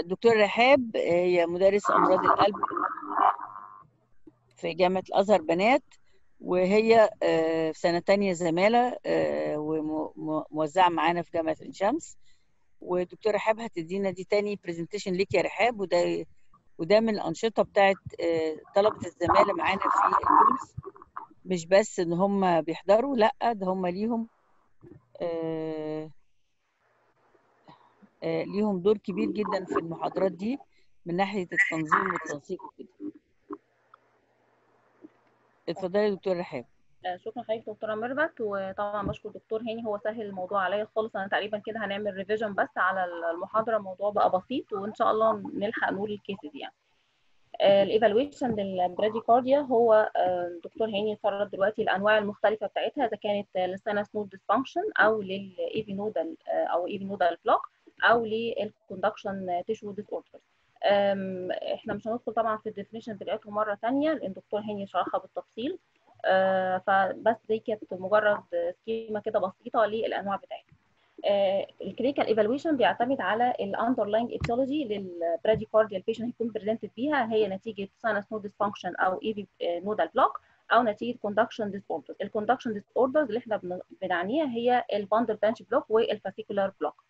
الدكتورة رحاب هي مدرس أمراض القلب في جامعة الأزهر بنات وهي في سنة تانية زمالة وموزعة معانا في جامعة عين شمس ودكتورة رحاب هتدينا دي تاني برزنتيشن ليك يا رحاب وده وده من الأنشطة بتاعت طلبة الزمالة معانا في الكورس مش بس إن هم بيحضروا لأ ده هم ليهم آه آه ليهم دور كبير جدا في المحاضرات دي من ناحية التنظيم والتنسيق وكده اتفضلي يا دكتور رحاب شكرا حضرتك دكتوره ميرفت وطبعا بشكر دكتور هاني هو سهل الموضوع عليا خالص انا تقريبا كده هنعمل ريفيجن بس على المحاضره الموضوع بقى بسيط وان شاء الله نلحق نقول الكيسز يعني الايفالويشن للبراديكارديا هو الدكتور هاني فرد دلوقتي الانواع المختلفه بتاعتها اذا كانت للسينس نود ديسفانكشن او للايفي نودال او ايفي نودال بلوك او للكوندكشن تيشو ديس اوردر احنا مش هندخل طبعا في الديفينيشن بتاعتهم مره ثانيه لان الدكتور هاني شرحها بالتفصيل فبس دي كانت مجرد سكيما كده بسيطه للانواع بتاعتها الكلينيكال ايفالويشن بيعتمد على الاندرلاينج ايتيولوجي للبراديكارديال بيشنت هيكون بريزنتد بيها هي نتيجه ساينس نود ديسفانكشن او ايفي نودال بلوك او نتيجه كوندكشن ديس اوردرز الكوندكشن ديس اوردرز اللي احنا بنعنيها هي الباندل بانش بلوك والفاسيكولار بلوك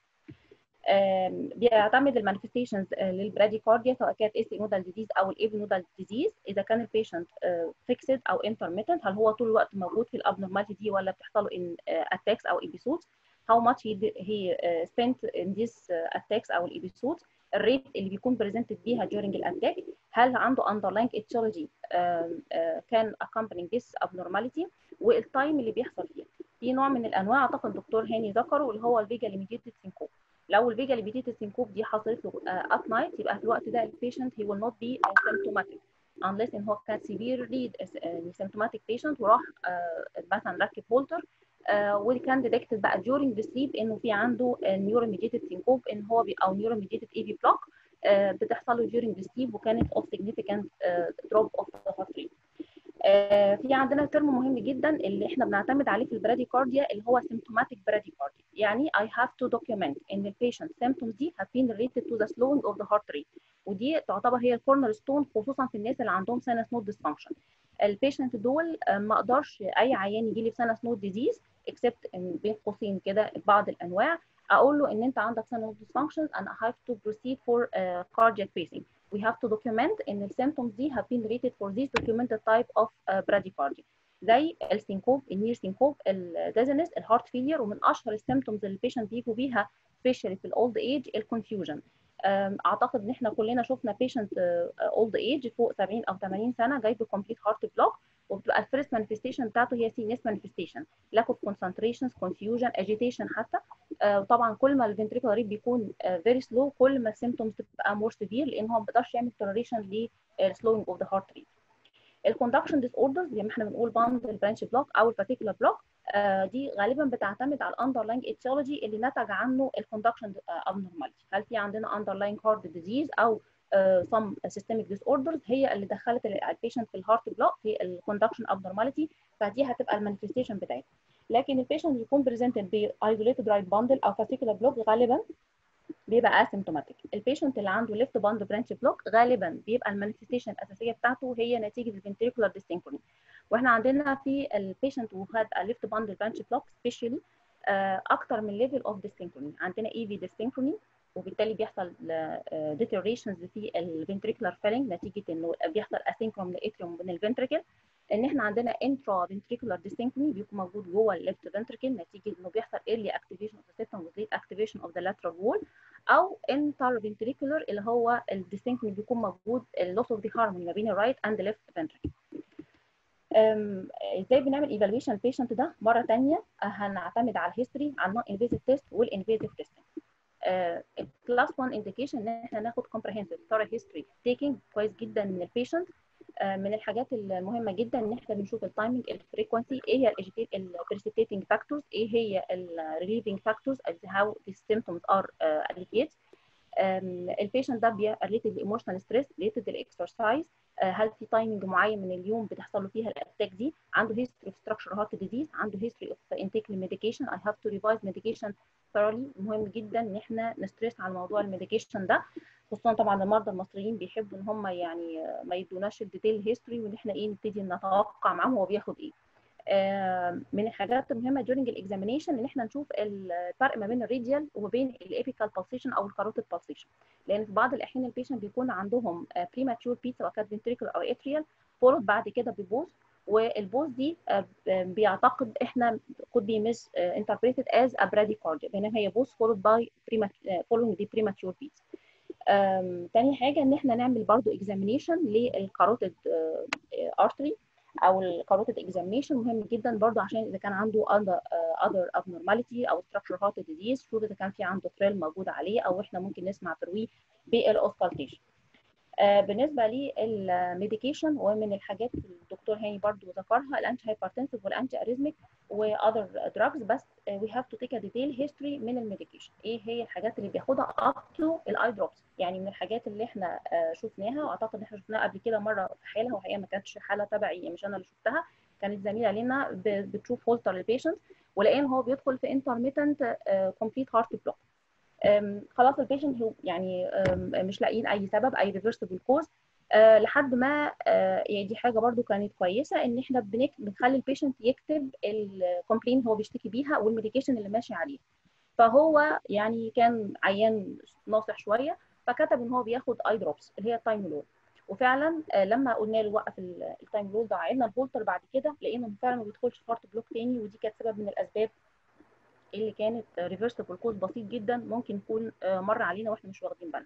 بيعتمد المانيفستيشنز للبراديكارديا سواء كانت اس نودال ديزيز او الايفي نودال ديزيز اذا كان البيشنت فيكسد او انترميتنت هل هو طول الوقت موجود في الابنورماليتي دي ولا بتحصل له ان اتاكس او ايبيسودز how much he, he uh, spent in these uh, attacks او الابيسود الريت اللي بيكون بريزنتد بيها during الاتاك هل عنده underlying etiology uh, uh, can accompany this abnormality والتايم اللي بيحصل فيه في نوع من الانواع اعتقد الدكتور هاني ذكره اللي هو الفيجا ليميتيتد سينكوب لو الفيجا ليميتيتد سينكوب دي حصلت له ات نايت يبقى في الوقت ده البيشنت he will not be symptomatic unless ان هو كان severely symptomatic patient وراح مثلا ركب هولتر وكان ديتكتد بقى during the sleep انه في عنده نيورو ميديتد سينكوب ان هو بي او نيورو ميديتد اي في بلوك بتحصل له during the sleep وكانت of significant drop of the heart rate. في عندنا ترم مهم جدا اللي احنا بنعتمد عليه في البراديكارديا اللي هو symptomatic bradycardia يعني I have to document ان البيشنت symptoms دي have been related to the slowing of the heart rate ودي تعتبر هي الكورنر ستون خصوصا في الناس اللي عندهم سينس نود ديسفانكشن البيشنت دول ما اقدرش اي عيان يجي لي بسينس نود ديزيز اكسبت ان بين قوسين كده بعض الانواع اقول له ان انت عندك سينس ديسفانكشن and I have to proceed for uh, cardiac pacing we have to document ان السيمتومز دي have been rated for this documented type of uh, bradycardia زي السينكوب النير سينكوب الديزنس الهارت فيلير ومن اشهر السيمتومز اللي البيشنت بيجوا بيها سبيشالي في الاولد ايج الكونفيوجن اعتقد ان احنا كلنا شفنا بيشنت اولد ايج فوق 70 او 80 سنه جاي بكمبليت هارت بلوك وبتبقى الفيرست مانيفستيشن بتاعته هي سي نس مانيفستيشن لاك اوف كونسنتريشنز كونفيوجن اجيتيشن حتى وطبعا كل ما الفنتريكولار ريت بيكون فيري سلو كل ما السيمتومز تبقى مور سيفير لان هو ما بيقدرش يعمل تولريشن للسلوينج اوف ذا هارت ريت الكوندكشن ديس اوردرز زي ما احنا بنقول باندل برانش بلوك او البارتيكولار بلوك دي غالبا بتعتمد على الاندرلاينج ايتيولوجي اللي نتج عنه الكوندكشن ابنورماليتي هل في عندنا اندرلاينج هارت ديزيز او some systemic disorders هي اللي دخلت البيشنت في الهارت بلوك في الكوندكشن abnormality فدي هتبقى المانيفستيشن بتاعتها لكن البيشنت بيكون بريزنتد ب isolated right bundle او fascicular block غالبا بيبقى اسيمتوماتيك البيشنت اللي عنده ليفت باند برانش بلوك غالبا بيبقى المانيفستيشن الاساسيه بتاعته هي نتيجه الفنتريكولار ديسينكروني واحنا عندنا في البيشنت who had a left bundle branch block specially اكتر من ليفل اوف ديسينكروني عندنا اي في ديسينكروني وبالتالي بيحصل ديتيريشنز في الفنتريكولار فيلنج نتيجه انه بيحصل اسينكروم للاتريوم بين الفنتريكل ان احنا عندنا انترا فنتريكولار ديسينكروني بيكون موجود جوه الليفت فنتريكل نتيجه انه بيحصل ايرلي اكتيفيشن اوف ذا سيستم وزيت اكتيفيشن اوف ذا لاترال وول او انتر فنتريكولار اللي هو الديسينكروني بيكون موجود اللوس اوف ذا هارموني ما بين الرايت اند ليفت فنتريكل ازاي بنعمل ايفالويشن البيشنت ده مره ثانيه هنعتمد على الهيستوري على النون انفيزيف تيست والانفيزيف تيستنج كلاس 1 انديكيشن ان احنا ناخد comprehensive thorough history taking كويس جدا من البيشنت من الحاجات المهمه جدا ان احنا بنشوف التايمنج الفريكونسي ايه هي البريسيتيتنج فاكتورز ايه هي الريليفنج فاكتورز هاو the symptoms are uh, alleviated البيشنت ده بي ريليتد الايموشنال ستريس ريليتد الاكسرسايز هل في تايمنج معين من اليوم بتحصل له فيها الاتاك دي عنده هيستوري اوف ستراكشر هارت ديزيز عنده هيستوري اوف انتيك لميديكيشن اي هاف تو ريفايز ميديكيشن ثورلي مهم جدا ان احنا نستريس على موضوع الميديكيشن ده خصوصا طبعا المرضى المصريين بيحبوا ان هم يعني ما يدوناش الديتيل هيستوري وان احنا ايه نبتدي نتوقع معاهم هو بياخد ايه من الحاجات المهمه during الاكزامينيشن ان احنا نشوف الفرق ما بين الريديال وما بين الابيكال بالسيشن او الكاروتيد بالسيشن لان في بعض الاحيان البيشنت بيكون عندهم بريماتشور بيت سواء كانت فنتريكل او اتريال فولد بعد كده ببوز والبوز دي بيعتقد احنا could be misinterpreted as a bradycardia بينما هي بوز followed by following the premature beats تاني حاجه ان احنا نعمل برضو examination للكاروتيد artery او الكاروتيد اكزامينشن مهم جدا برضو عشان اذا كان عنده other, uh, other abnormality او structure heart disease شوف اذا كان في عنده ثريل موجود عليه او احنا ممكن نسمع ترويه بالاوسكالتيشن آه بالنسبه للميديكيشن ومن الحاجات اللي الدكتور هاني برضو ذكرها الانتي هايبرتنسيف والانتي اريزميك واذر دراجز بس وي هاف تو تيك ا ديتيل هيستوري من الميديكيشن ايه هي الحاجات اللي بياخدها اب تو الاي دروبس يعني من الحاجات اللي احنا آه شفناها واعتقد ان احنا شفناها قبل كده مره في حالها وهي ما كانتش حاله تبعي مش انا اللي شفتها كانت زميله لنا بتشوف هولتر للبيشنت ولقينا هو بيدخل في انترميتنت كومبليت هارت بلوك خلاص البيشنت يعني مش لاقيين اي سبب اي ريفرسبل كوز أه لحد ما أه يعني دي حاجه برضو كانت كويسه ان احنا بنك... بنخلي البيشنت يكتب الكومبلين هو بيشتكي بيها والميديكيشن اللي ماشي عليه فهو يعني كان عيان ناصح شويه فكتب ان هو بياخد اي دروبس اللي هي التايمولول وفعلا أه لما قلنا له وقف التايمولول ده عيدنا الهولتر بعد كده لقينا انه فعلا ما بيدخلش في هارت بلوك تاني ودي كانت سبب من الاسباب اللي كانت ريفرسبل كوز بسيط جدا ممكن يكون مر علينا واحنا مش واخدين بالنا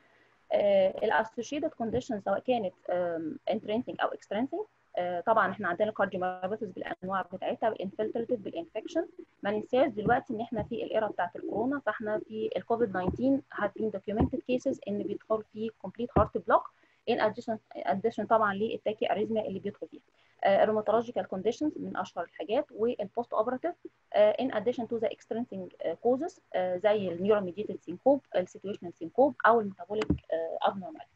الاسوشيتد كونديشن سواء كانت انترنسنج او اكسترنسنج طبعا احنا عندنا الكارديوميوباثيز بالانواع بتاعتها بالانفلتريتيف بالانفكشن ما ننساش دلوقتي ان احنا في الايرا بتاعت الكورونا فاحنا في الكوفيد 19 have been documented cases ان بيدخل في complete heart block in addition addition طبعا للتاكي اريزميا اللي بيدخل فيها الروماتولوجيكال uh, كونديشنز من اشهر الحاجات والبوست اوبراتيف ان اديشن تو ذا اكسترنسنج كوزز زي النيورو ميديتد سينكوب السيتويشنال سينكوب او الميتابوليك ابنورماليتي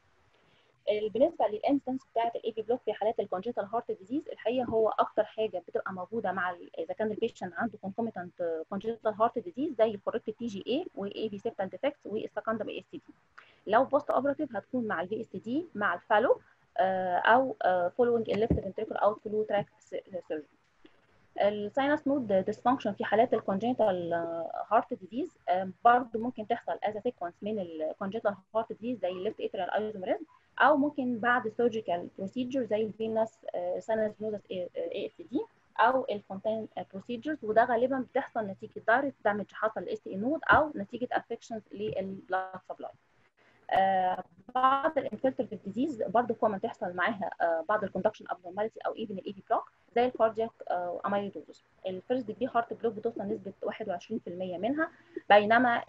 بالنسبه للانستنس بتاعه الاي بي بلوك في حالات الكونجنتال هارت ديزيز الحقيقه هو اكتر حاجه بتبقى موجوده مع اذا كان البيشنت عنده كونكوميتنت كونجنتال هارت ديزيز زي الكوركت تي جي اي واي بي سيبتال ديفكت والسكندم اي اس تي دي لو بوست اوبراتيف هتكون مع الفي اس تي دي مع الفالو او فولوينج الليفت فنتريكل اوت فلو تراك سيرجري الساينس نود ديسفانكشن في حالات الكونجنتال هارت ديزيز برضه ممكن تحصل از سيكونس من الكونجنتال هارت ديزيز زي الليفت اتريال ايزوميريزم او ممكن بعد سيرجيكال بروسيجر زي الفينس ساينس نودس اي اف دي او الفونتين بروسيجرز وده غالبا بتحصل نتيجه دايركت دامج حصل للاس تي نود او نتيجه افكشنز للبلاد سبلاي آه بعض الانفلتريتيف ديزيز برضه كومن تحصل معاها آه بعض الكوندكشن ابنورماليتي او ايفن الاي في بلوك زي الكاردياك آه اميلودوز الفيرست ديجري هارت بلوك بتوصل نسبه 21% منها بينما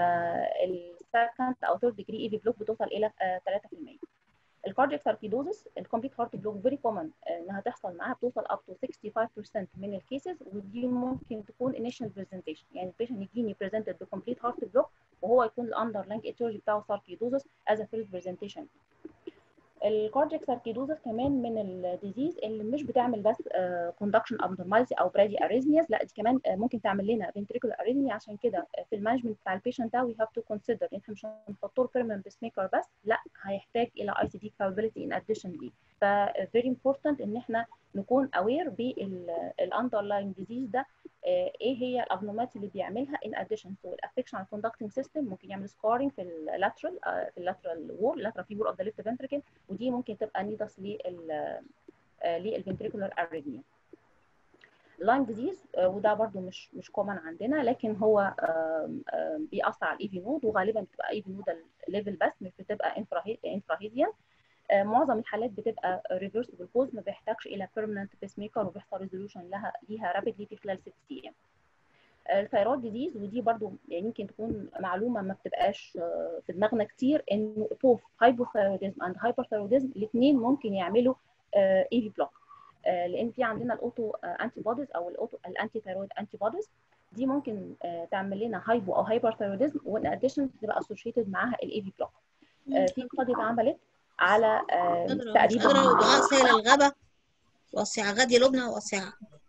السكند او ثيرد ديجري اي في بلوك بتوصل الى 3% الكاردياك ساركيدوزس الكومبليت هارت بلوك فيري كومن انها تحصل معاها بتوصل اب تو 65% من الكيسز ودي ممكن تكون انيشال برزنتيشن يعني البيشنت يجيني بريزنتد بكومبليت هارت بلوك وهو يكون الاندرلاينج ايتيولوجي بتاعه ساركيدوزس از ا فيرست برزنتيشن الكاردياك ساركيدوزس كمان من الديزيز اللي مش بتعمل بس كوندكشن ابنورماليتي او برادي اريزمياز لا دي كمان ممكن تعمل لنا فنتريكولار اريزميا عشان كده في المانجمنت بتاع البيشنت ده وي هاف تو كونسيدر ان احنا مش هنحط له بيرمننت بيس ميكر بس لا هيحتاج الى اي سي دي كابابيلتي ان اديشن ليه ف فيري امبورتنت ان احنا نكون اوير بالاندرلاين ديزيز ده ايه هي الابنورماليتي اللي بيعملها ان اديشن تو الافكشن على الكوندكتنج سيستم ممكن يعمل سكارينج في اللاترال في اللاترال وول اللاترال فيبر اوف ذا ليفت فنتريكل ودي ممكن تبقى نيدس لل للفنتريكولار اريثميا لاين ديزيز وده برده مش مش كومن عندنا لكن هو بيأثر على الاي في نود وغالبا بتبقى اي في نود ليفل بس مش بتبقى انفراهيديان معظم الحالات بتبقى ريفرسبل كوز ما بيحتاجش الى بيرمننت بيس ميكر وبيحصل ريزولوشن لها ليها رابيدلي في خلال 6 ايام الثيرويد ديزيز ودي برضو يعني يمكن تكون معلومه ما بتبقاش في دماغنا كتير انه بوث هايبوثيروديزم اند هايبرثيروديزم الاثنين ممكن يعملوا اي في بلوك لان في عندنا الاوتو انتي بوديز او الاوتو الانتي ثيرويد انتي بوديز دي ممكن تعمل لنا هايبو او هايبرثيروديزم وان اديشن تبقى اسوشيتد معاها الاي في بلوك في قضيه اتعملت على تقريبا دعاء سيل الغابه وسع غادي لبنى وسع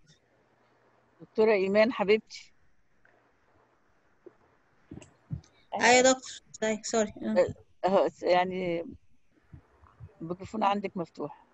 دكتوره ايمان حبيبتي ايوه يا دكتور سوري أهو يعني الميكروفون عندك مفتوح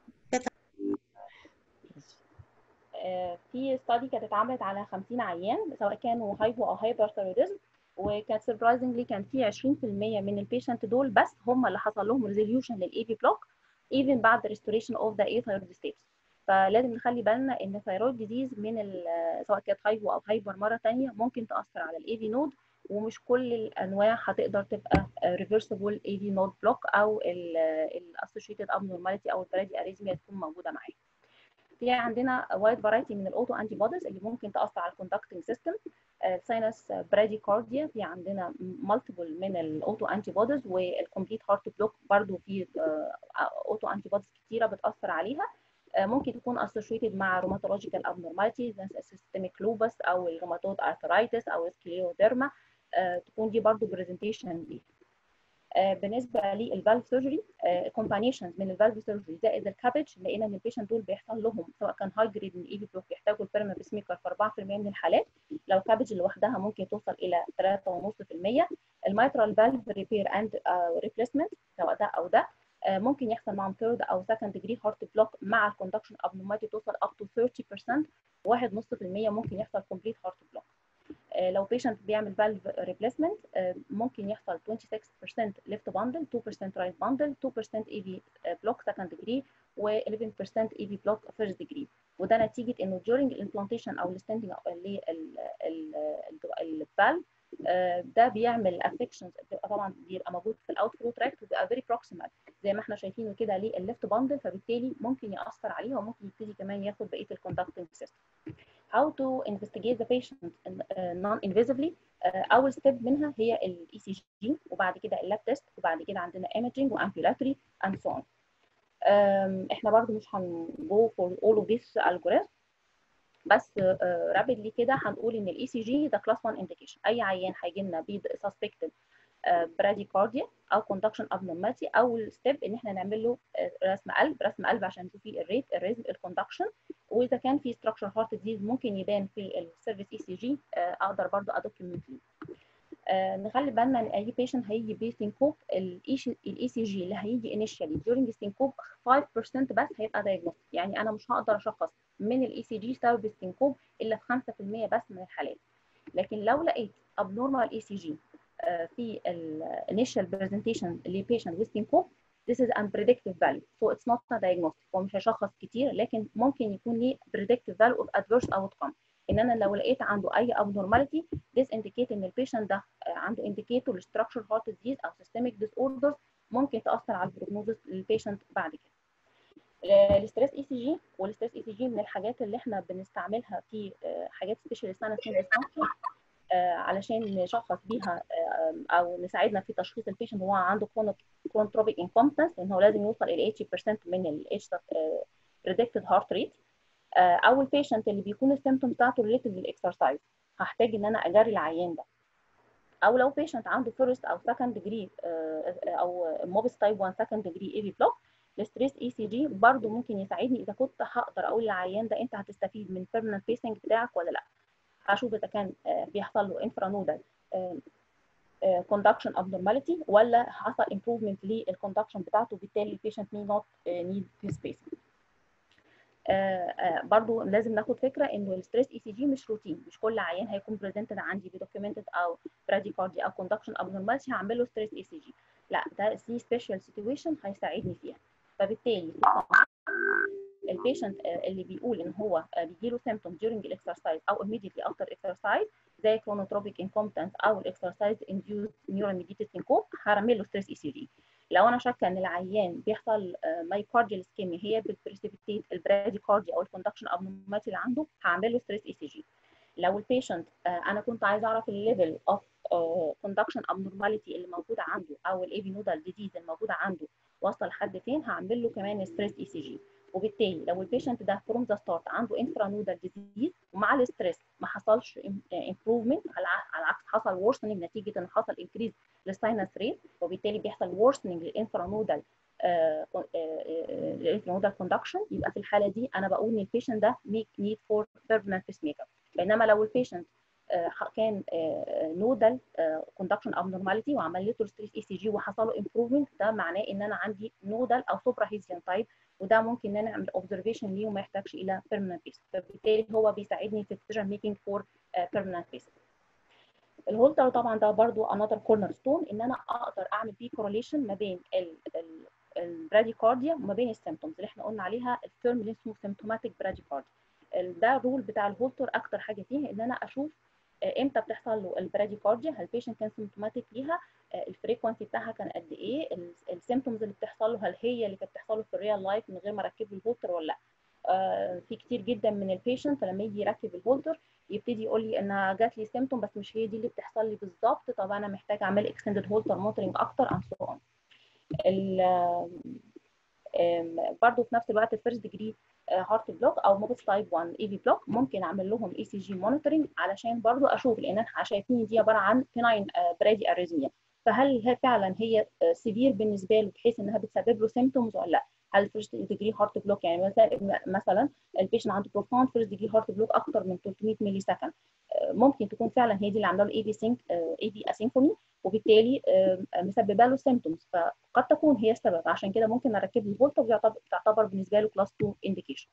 آه، في ستادي كانت اتعملت على 50 عيان سواء كانوا هايبو او هايبرثيروديزم وكانت سربرايزنجلي كان في 20% من البيشنت دول بس هم اللي حصل لهم ريزوليوشن للاي في بلوك ايفن بعد ريستوريشن اوف ذا اي ثايرويد ستيتس فلازم نخلي بالنا ان الثايرويد ديزيز من ال- سواء كانت هايبو او هايبر مره ثانيه ممكن تاثر على الاي في نود ومش كل الانواع هتقدر تبقى ريفرسبل اي في نود بلوك او الاسوشيتد ابنورماليتي او البرادي اريزميا تكون موجوده معاها في عندنا وايد فرايتي من الاوتو انتي بوديز اللي ممكن تاثر على الكوندكتنج سيستم ساينس براديكارديا في عندنا مالتيبل من الاوتو انتي بوديز والكومبليت هارت بلوك برضو في اوتو انتي بوديز كتيره بتاثر عليها آه، ممكن تكون associated مع rheumatological abnormalities زي systemic lupus او الروماتويد arthritis او السكليوديرما تكون دي برضو presentation ليها آه، بالنسبه للفالف سيرجري كومبانيشنز من الفالف سيرجري زائد الكابج لقينا ان البيشنت دول بيحصل لهم سواء كان هاي جريد من الاي في بلوك يحتاجوا البيرما بسميكر في 4% من الحالات لو كابج لوحدها ممكن توصل الى 3.5% الميترال فالف ريبير اند ريبليسمنت سواء ده او ده آه، ممكن يحصل معاهم ثيرد او سكند ديجري هارت بلوك مع الكوندكشن ابنورماليتي توصل اب تو 30% 1.5% ممكن يحصل كومبليت هارت بلوك آه، لو بيشنت بيعمل فالف ريبليسمنت ممكن يحصل 26% ليفت باندل 2% رايت باندل 2% اي في بلوك سكند ديجري و11% اي في بلوك فيرست ديجري وده نتيجه انه during الامبلانتيشن او الستندنج للفالف ده بيعمل افكشنز بيبقى طبعا بيبقى موجود في الاوت فلو تراكت وبيبقى فيري بروكسيمال زي ما احنا شايفينه كده للليفت باندل فبالتالي ممكن ياثر عليها وممكن يبتدي كمان ياخد بقيه الكوندكتنج سيستم how to investigate the patient non invisively اول ستيب منها هي الاي سي جي وبعد كده اللاب تيست وبعد كده عندنا imaging وامبيولاتري and so on احنا برضو مش هنجو for all of this algorithm بس رابيدلي كده هنقول ان الاي سي جي ده كلاس 1 انديكيشن اي عيان هيجي لنا بيد سسبكتد براديكارديا او كوندكشن ابنورماليتي اول ستيب ان احنا نعمل له رسم قلب رسم قلب عشان نشوف فيه الريت الريزم الكوندكشن واذا كان في ستراكشر هارت ديزيز ممكن يبان في السيرفيس اي سي جي اقدر برضو ادوكيومنت ليه نخلي بالنا ان اي بيشنت هيجي بسينكوب الاي سي جي اللي هيجي انيشالي during السينكوب 5% بس هيبقى دايجنوستيك يعني انا مش هقدر اشخص من الاي سي جي سبب السينكوب الا في 5% بس من الحالات لكن لو لقيت abnormal اي سي جي في الانيشال برزنتيشن لبيشنت with syncope this is unpredictive value so it's not a diagnostic هو مش هيشخص كتير لكن ممكن يكون ليه predictive value of adverse outcome ان انا لو لقيت عنده اي abnormality this indicate ان البيشنت ده عنده indicator structural heart disease او systemic disorders ممكن تاثر على البروجنوزس للبيشنت بعد كده الستريس اي سي جي والستريس اي سي جي من الحاجات اللي احنا بنستعملها في حاجات سبيشال اسمها علشان نشخص بيها او نساعدنا في تشخيص البيشنت هو عنده كرونتروبيك انكومبتنس لان هو لازم يوصل الى 80% من الاتش بريدكتد هارت ريت او البيشنت اللي بيكون السيمتوم بتاعته ريليتد للاكسرسايز هحتاج ان انا اجري العيان ده او لو بيشنت عنده فيرست او سكند ديجري او موبس تايب 1 سكند ديجري اي في بلوك الستريس اي سي جي برضه ممكن يساعدني اذا كنت هقدر اقول للعيان ده انت هتستفيد من بيرمننت بيسنج بتاعك ولا لا هشوف اذا كان بيحصل له انفرانودال كوندكشن abnormality ولا حصل improvement للكوندكشن بتاعته بالتالي البيشنت may not need this pacing برضو لازم ناخد فكره انه الستريس اي سي جي مش روتين مش كل عيان هيكون بريزنتد عندي بدوكيومنتد او براديكارديا او كوندكشن abnormality هعمل له ستريس اي سي جي لا ده سي سبيشال سيتويشن هيساعدني فيها فبالتالي البيشنت اللي بيقول ان هو بيجي له symptom during الاكسرسايز او immediately after exercise زي chronotropic incompetence او الاكسرسايز induced neural mediated syncope هعمل له ستريس اي سي جي لو انا شاكه ان العيان بيحصل مايكارديال اسكيميا هي بتبريسيبيتيت البراديكارديا او الكوندكشن ابنورماليتي اللي عنده هعمل له ستريس اي سي جي لو البيشنت انا كنت عايزه اعرف الليفل اوف كوندكشن ابنورماليتي اللي موجوده عنده او الايفي نودال ديزيز الموجوده عنده واصله لحد فين هعمل له كمان ستريس اي سي جي وبالتالي لو البيشنت ده فروم ذا ستارت عنده انفرانودال ديزيز ومع الاستريس ما حصلش امبروفمنت على العكس حصل ورسننج نتيجه ان حصل انكريز للساينس ريت وبالتالي بيحصل ورسننج للانفرانودال الانفرانودال كوندكشن يبقى في الحاله دي انا بقول ان البيشنت ده ميك نيد فور بيرمننت بيس ميكر بينما لو البيشنت كان نودال كوندكشن ابنورماليتي وعمل له ستريس اي سي جي وحصل له امبروفمنت ده معناه ان انا عندي نودال او سوبرا هيزيان تايب وده ممكن ان انا اعمل اوبزرفيشن ليه وما يحتاجش الى بيرمننت بيس فبالتالي هو بيساعدني في الديسيجن ميكينج فور بيرمننت بيس الهولتر طبعا ده برضو انذر كورنر ستون ان انا اقدر اعمل بيه كورليشن ما بين البراديكارديا وما بين السيمتومز اللي احنا قلنا عليها الترم اللي اسمه سيمتوماتيك براديكارديا ده الرول بتاع الهولتر اكتر حاجه فيها ان انا اشوف امتى بتحصل له البراديكارديا هل البيشنت كان سيمتوماتيك ليها الفريكونسي بتاعها كان قد ايه السيمتومز اللي بتحصل له هل هي اللي كانت بتحصل له في الريال لايف من غير ما اركب له الهولتر ولا لا آه في كتير جدا من البيشنت لما يجي يركب الهولتر يبتدي يقول لي انها جات لي سيمتوم بس مش هي دي اللي بتحصل لي بالظبط طب انا محتاج اعمل اكستندد هولتر مونترنج اكتر اند سو اون برضه في نفس الوقت الفيرست ديجري هارت بلوك او موبس تايب 1 اي في بلوك ممكن اعمل لهم اي سي جي مونيتورنج علشان برضه اشوف لان احنا شايفين دي عباره عن فيناين برادي اريزميا فهل هي فعلا هي سيفير بالنسبه له بحيث انها بتسبب له سيمتومز ولا لا هل فيرست ديجري هارت بلوك يعني مثلا مثلا البيشنت عنده بروفاوند فيرست ديجري هارت بلوك اكتر من 300 ملي سكند ممكن تكون فعلا هي دي اللي عامله له اي في سينك اي في اسينكوني وبالتالي مسببه له سيمتومز فقد تكون هي السبب عشان كده ممكن اركب له فولتا تعتبر بالنسبه له كلاس 2 انديكيشن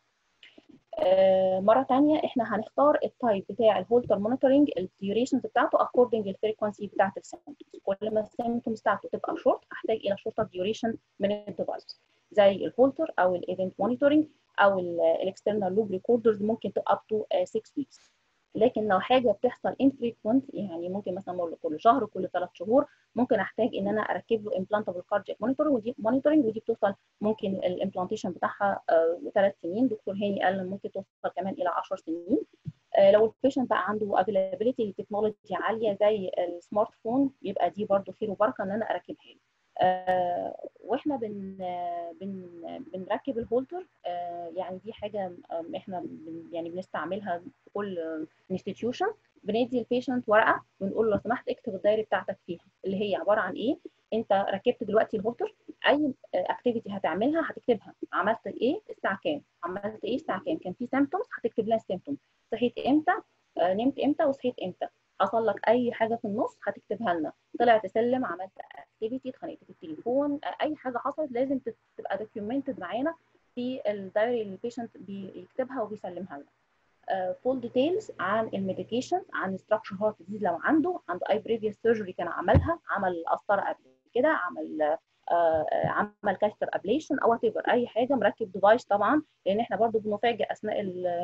مره ثانيه احنا هنختار التايب بتاع الهولتر مونيتورنج الديوريشنز بتاعته اكوردنج للفريكونسي بتاعت السيمتومز كل ما السيمتومز بتاعته تبقى شورت احتاج الى شورتر ديوريشن من الديفايس زي الهولتر او الايفنت مونيتورنج او الاكسترنال لوب ريكوردرز ممكن تبقى اب تو 6 ويكس لكن لو حاجه بتحصل infrequent يعني ممكن مثلا كل شهر كل ثلاث شهور ممكن احتاج ان انا اركب له implantable cardiac monitor ودي مونيتورنج ودي بتوصل ممكن الامبلانتيشن بتاعها ثلاث سنين دكتور هاني قال ممكن توصل كمان الى 10 سنين لو البيشنت بقى عنده افيلابيلتي لتكنولوجي عاليه زي السمارت فون يبقى دي برده خير وبركه ان انا اركبها له آه واحنا بن بن بنركب الهولتر آه يعني دي حاجه احنا بن يعني بنستعملها في كل انستتيوشن بندي البيشنت ورقه بنقول له لو سمحت اكتب الدايري بتاعتك فيها اللي هي عباره عن ايه انت ركبت دلوقتي الهولتر اي اكتيفيتي هتعملها هتكتبها عملت ايه الساعه كام عملت ايه الساعه كام كان في سيمتومز هتكتب لها السيمتومز صحيت امتى آه نمت امتى وصحيت امتى حصل لك اي حاجه في النص هتكتبها لنا طلعت سلم عملت اكتيفيتي اتخانقت في التليفون اي حاجه حصلت لازم تبقى دوكيومنتد معانا في الدايري اللي البيشنت بيكتبها وبيسلمها لنا فول ديتيلز عن الميديكيشن عن ستراكشر هارت ديزيز لو عنده عنده اي بريفيوس سيرجري كان عملها عمل قسطره قبل كده عمل آه عمل كاستر ابليشن او وات اي حاجه مركب ديفايس طبعا لان احنا برضو بنفاجئ اثناء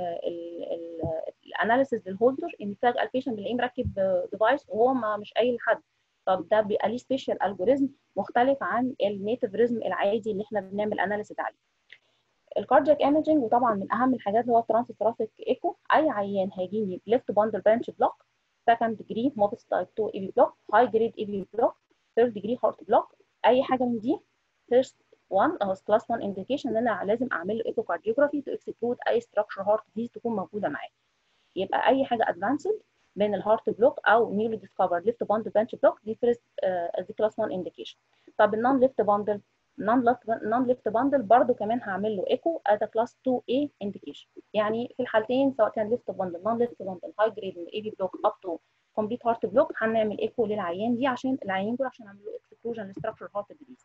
الاناليسيس للهولدر ان فجاه البيشنت بنلاقيه مركب ديفايس وهو ما مش قايل لحد طب ده بيبقى ليه سبيشال الجوريزم مختلف عن النيتف ريزم العادي اللي احنا بنعمل اناليسيس عليه الكاردياك ايمجنج وطبعا من اهم الحاجات اللي هو الترانس ثرافيك ايكو اي عيان هيجيني ليفت باندل برانش بلوك سكند ديجري موبس تايب 2 اي في بلوك هاي جريد اي في بلوك ثيرد ديجري هارت بلوك اي حاجه من دي فيرست 1 او كلاس 1 انديكيشن ان انا لازم اعمل له ايكو كارديوجرافي تو اكسكلود اي ستراكشر هارت ديز تكون موجوده معاه يبقى اي حاجه ادفانسد من الهارت بلوك او نيولي ديسكفر ليفت باندل بانش بلوك دي فيرست دي كلاس 1 انديكيشن طب النون ليفت باندل نون ليفت باندل برضو كمان هعمل له ايكو از كلاس 2 a انديكيشن يعني في الحالتين سواء كان ليفت باندل نون ليفت باندل هاي جريد من اي بي بلوك اب تو كومبليت هارت بلوك هنعمل ايكو للعيان دي عشان العيان دول عشان نعمل له اكسكلوجن لستراكشر هارت ديزيز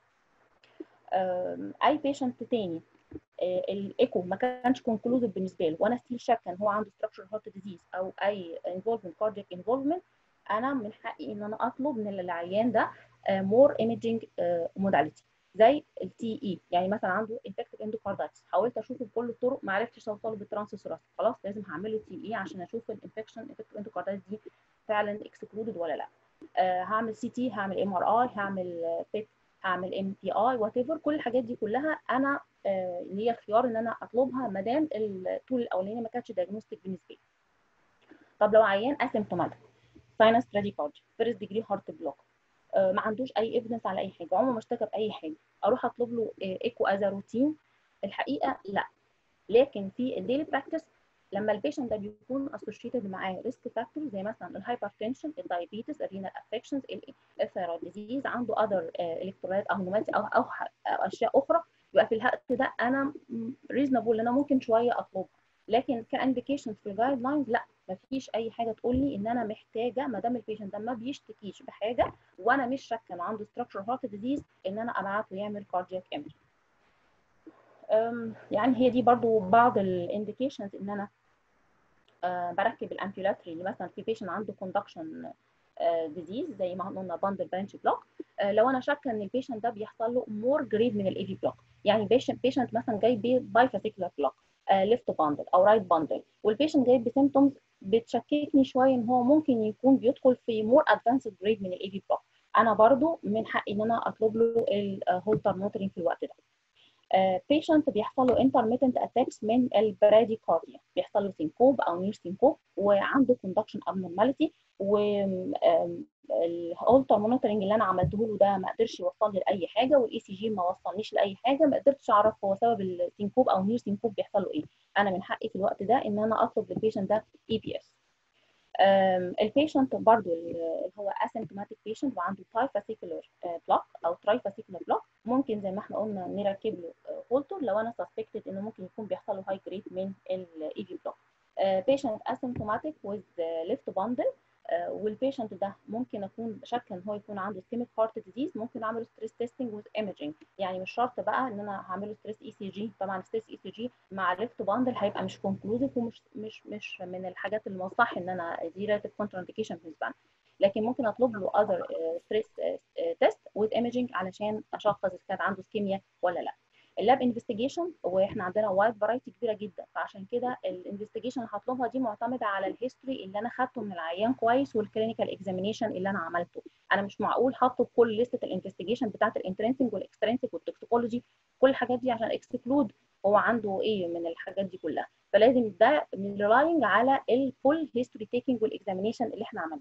اي بيشنت تاني الايكو ما كانش كونكلوزيف بالنسبه له وانا ستيل شاك ان هو عنده ستراكشر هارت ديزيز او اي انفولفمنت كاردياك انفولفمنت انا من حقي ان انا اطلب من العيان ده مور ايمجنج موداليتي زي التي اي يعني مثلا عنده انفكتيف اندوكاردايتس حاولت اشوفه بكل الطرق ما عرفتش اوصله بالترانس خلاص لازم هعمل له تي اي عشان اشوف الانفكشن انفكتيف اندوكاردايتس دي فعلا اكسكلودد ولا لا آه هعمل سي تي هعمل ام ار اي هعمل بيت هعمل ام بي اي وات ايفر كل الحاجات دي كلها انا آه ليا خيار ان انا اطلبها ما دام الطول الاولاني ما كانتش دايجنوستيك بالنسبه لي طب لو عيان اسيمتوماتيك ساينس براديكارديا فيرست ديجري هارت بلوك آه ما عندوش اي ايفيدنس على اي حاجه عمره ما اشتكى باي حاجه اروح اطلب له ايكو از روتين الحقيقه لا لكن في الديلي براكتس لما البيشنت ده بيكون اسوشيتد معاه ريسك فاكتور زي مثلا الهايبرتنشن الدايابيتس الرينال افكشنز الثيرويد ديزيز عنده اذر الكترولايت او نوماتي او او اشياء اخرى يبقى في الوقت ده انا ريزونبل ان انا ممكن شويه اطلبها لكن كانديكيشن في الجايد لاينز لا مفيش اي حاجه تقول لي ان انا محتاجه ما دام البيشنت ده ما بيشتكيش بحاجه وانا مش شاكه انه عنده ستراكشر هارت ديزيز ان انا ابعته يعمل كاردياك ايمج يعني هي دي برضو بعض الانديكيشنز ان انا أه بركب الامبيولاتري اللي مثلا في بيشنت عنده كوندكشن ديزيز زي ما قلنا باندل برانش بلوك لو انا شاكه ان البيشنت ده بيحصل له مور جريد من الاي في بلوك يعني بيشنت بيشنت مثلا جاي باي فاسيكولار بلوك ليفت باندل او رايت باندل والبيشنت جاي بسيمتومز بتشككني شويه ان هو ممكن يكون بيدخل في مور ادفانسد جريد من الاي في بلوك انا برضو من حقي ان انا اطلب له الهولتر موترين في الوقت ده بيشنت uh, بيحصل له intermittent attacks من البراديكارديا بيحصل له سينكوب او نير سينكوب وعنده conduction abnormality والهولتر مونيتورنج اللي انا عملته له ده ما قدرش يوصل لي لاي حاجه والاي سي جي ما وصلنيش لاي حاجه ما قدرتش اعرف هو سبب السينكوب او نير سينكوب بيحصل له ايه انا من حقي في الوقت ده ان انا اطلب للبيشنت ده اي بي اس البيشنت برضو اللي هو اسيمتوماتيك بيشنت وعنده تاي فاسيكولار بلوك او تراي فاسيكولار بلوك ممكن زي ما احنا قلنا نركب له هولتر لو انا سسبكتد انه ممكن يكون بيحصل له هاي جريد من الاي في بلوك بيشنت اسيمتوماتيك ويز ليفت باندل والبيشنت ده ممكن اكون شاكه ان هو يكون عنده سكيميك هارت ديزيز ممكن اعمل ستريس تيستنج وذ ايمجنج يعني مش شرط بقى ان انا هعمل له ستريس اي سي جي طبعا ستريس اي سي جي مع ليفت باندل هيبقى مش كونكلوزيف ومش مش مش من الحاجات اللي صح ان انا دي ريلاتيف كونتر انديكيشن بالنسبه لنا لكن ممكن اطلب له اذر ستريس تيست وذ ايمجنج علشان اشخص اذا كان عنده سكيميا ولا لا اللاب انفستيجيشن واحنا عندنا وايد فرايتي كبيره جدا فعشان كده الانفستيجيشن اللي هطلبها دي معتمده على الهيستوري اللي انا خدته من العيان كويس والكلينيكال اكزامينيشن اللي انا عملته انا مش معقول حاطه في كل لسته الانفستيجيشن بتاعت الانترنسنج والاكسترنسنج والتوكسيكولوجي كل الحاجات دي عشان اكسكلود هو عنده ايه من الحاجات دي كلها فلازم ده ريلاينج على الفول هيستوري تيكينج والاكزامينيشن اللي احنا عملناه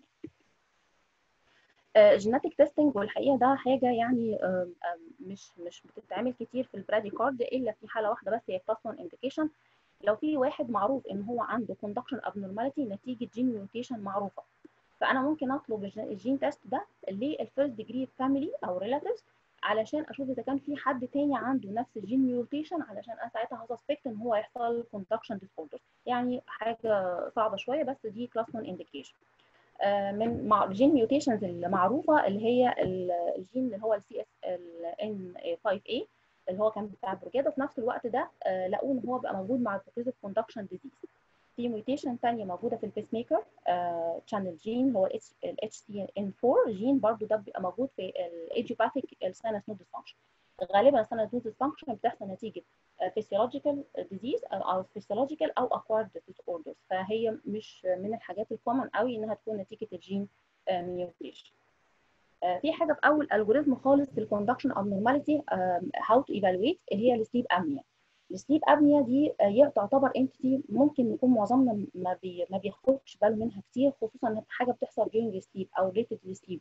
جيناتيك تيستنج والحقيقه ده حاجه يعني مش مش بتتعمل كتير في البراديكارد الا في حاله واحده بس هي كلاس 1 انديكيشن لو في واحد معروف ان هو عنده كوندكشن ابنورماليتي نتيجه جين ميوتيشن معروفه فانا ممكن اطلب الجين تيست ده للفيرست ديجري فاميلي او ريلاتيفز علشان اشوف اذا كان في حد تاني عنده نفس الجين ميوتيشن علشان انا ساعتها هسسبكت ان هو يحصل كوندكشن ديسوردر يعني حاجه صعبه شويه بس دي كلاس 1 انديكيشن من مع الجين ميوتيشنز المعروفه اللي هي الجين اللي هو السي اس ان 5 a اللي هو كان بتاع البروجادا وفي نفس الوقت ده لقوه ان هو بقى موجود مع البروجريسيف كوندكشن ديزيز في ميوتيشن ثانيه موجوده في البيس ميكر تشانل جين هو الاتش سي ان 4 جين برضو ده بيبقى موجود في الايديوباثيك الساينس نود ديسفانكشن غالبا الساينس نود ديسفانكشن بتحصل نتيجه physiological disease او physiological او acquired disorders فهي مش من الحاجات الكومن قوي انها تكون نتيجه الجين ميوتيشن في حاجه في اول الجوريزم خالص في الكوندكشن abnormality هاو تو ايفالويت اللي هي السليب ابنيا السليب ابنيا دي هي تعتبر انتيتي ممكن يكون معظمنا ما بي ما بياخدش باله منها كتير خصوصا ان حاجه بتحصل during sleep او related للسليب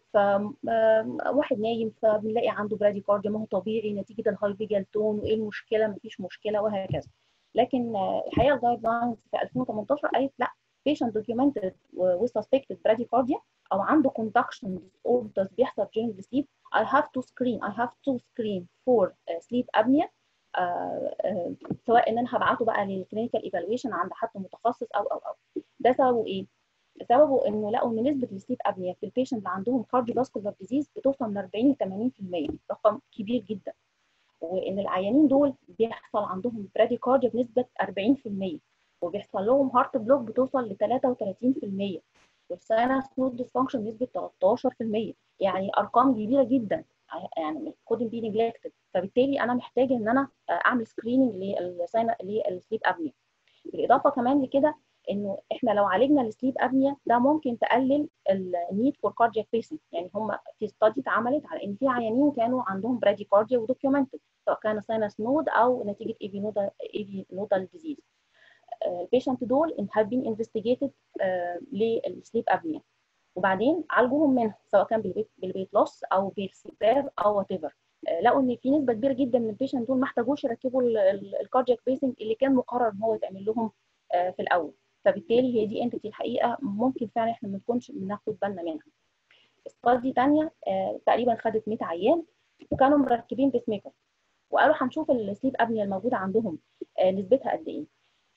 فواحد نايم فبنلاقي عنده برادي كارديا ما هو طبيعي نتيجه الهاي فيجال تون وايه المشكله ما فيش مشكله وهكذا لكن الحقيقه الجايد لاينز في 2018 قالت لا patient documented with suspected bradycardia او عنده conduction disorders بيحصل during the sleep I have to screen I have to screen for uh, sleep apnea uh, uh, سواء ان انا هبعته بقى للكلينيكال ايفالويشن عند حد متخصص او او او ده سببه ايه؟ سببه انه لقوا ان نسبه السليب ابنيا في البيشنت اللي عندهم كارديوفاسكولار ديزيز بتوصل من 40 ل 80% رقم كبير جدا وان العيانين دول بيحصل عندهم براديكارديا بنسبه 40% وبيحصل لهم هارت بلوك بتوصل ل 33% والساينس نود ديسفانكشن بنسبه 13% يعني ارقام كبيره جدا يعني couldn't be neglected فبالتالي انا محتاجه ان انا اعمل سكريننج للسليب ابنيا بالاضافه كمان لكده انه احنا لو عالجنا السليب ابنيا ده ممكن تقلل النيد فور كاردياك بيسنج يعني هم في ستادي اتعملت على ان في عيانين كانوا عندهم برادي كارديا ودوكيومنتد سواء كان ساينس نود او نتيجه ايفي نودال ايفي نودال ديزيز البيشنت دول have been investigated للسليب ابنيا وبعدين عالجوهم منها سواء كان بالبيت لوس او بالسيبرار او وات ايفر لقوا ان في نسبه كبيره جدا من البيشنت دول ما احتاجوش يركبوا الكاردياك بيسنج اللي كان مقرر ان هو يتعمل لهم في الاول فبالتالي هي دي انتيتي الحقيقه ممكن فعلا احنا ما نكونش بناخد بالنا منها استادي ثانيه تقريبا خدت 100 عيان وكانوا مركبين بيس ميكر وقالوا هنشوف السليب ابنيا الموجوده عندهم نسبتها قد ايه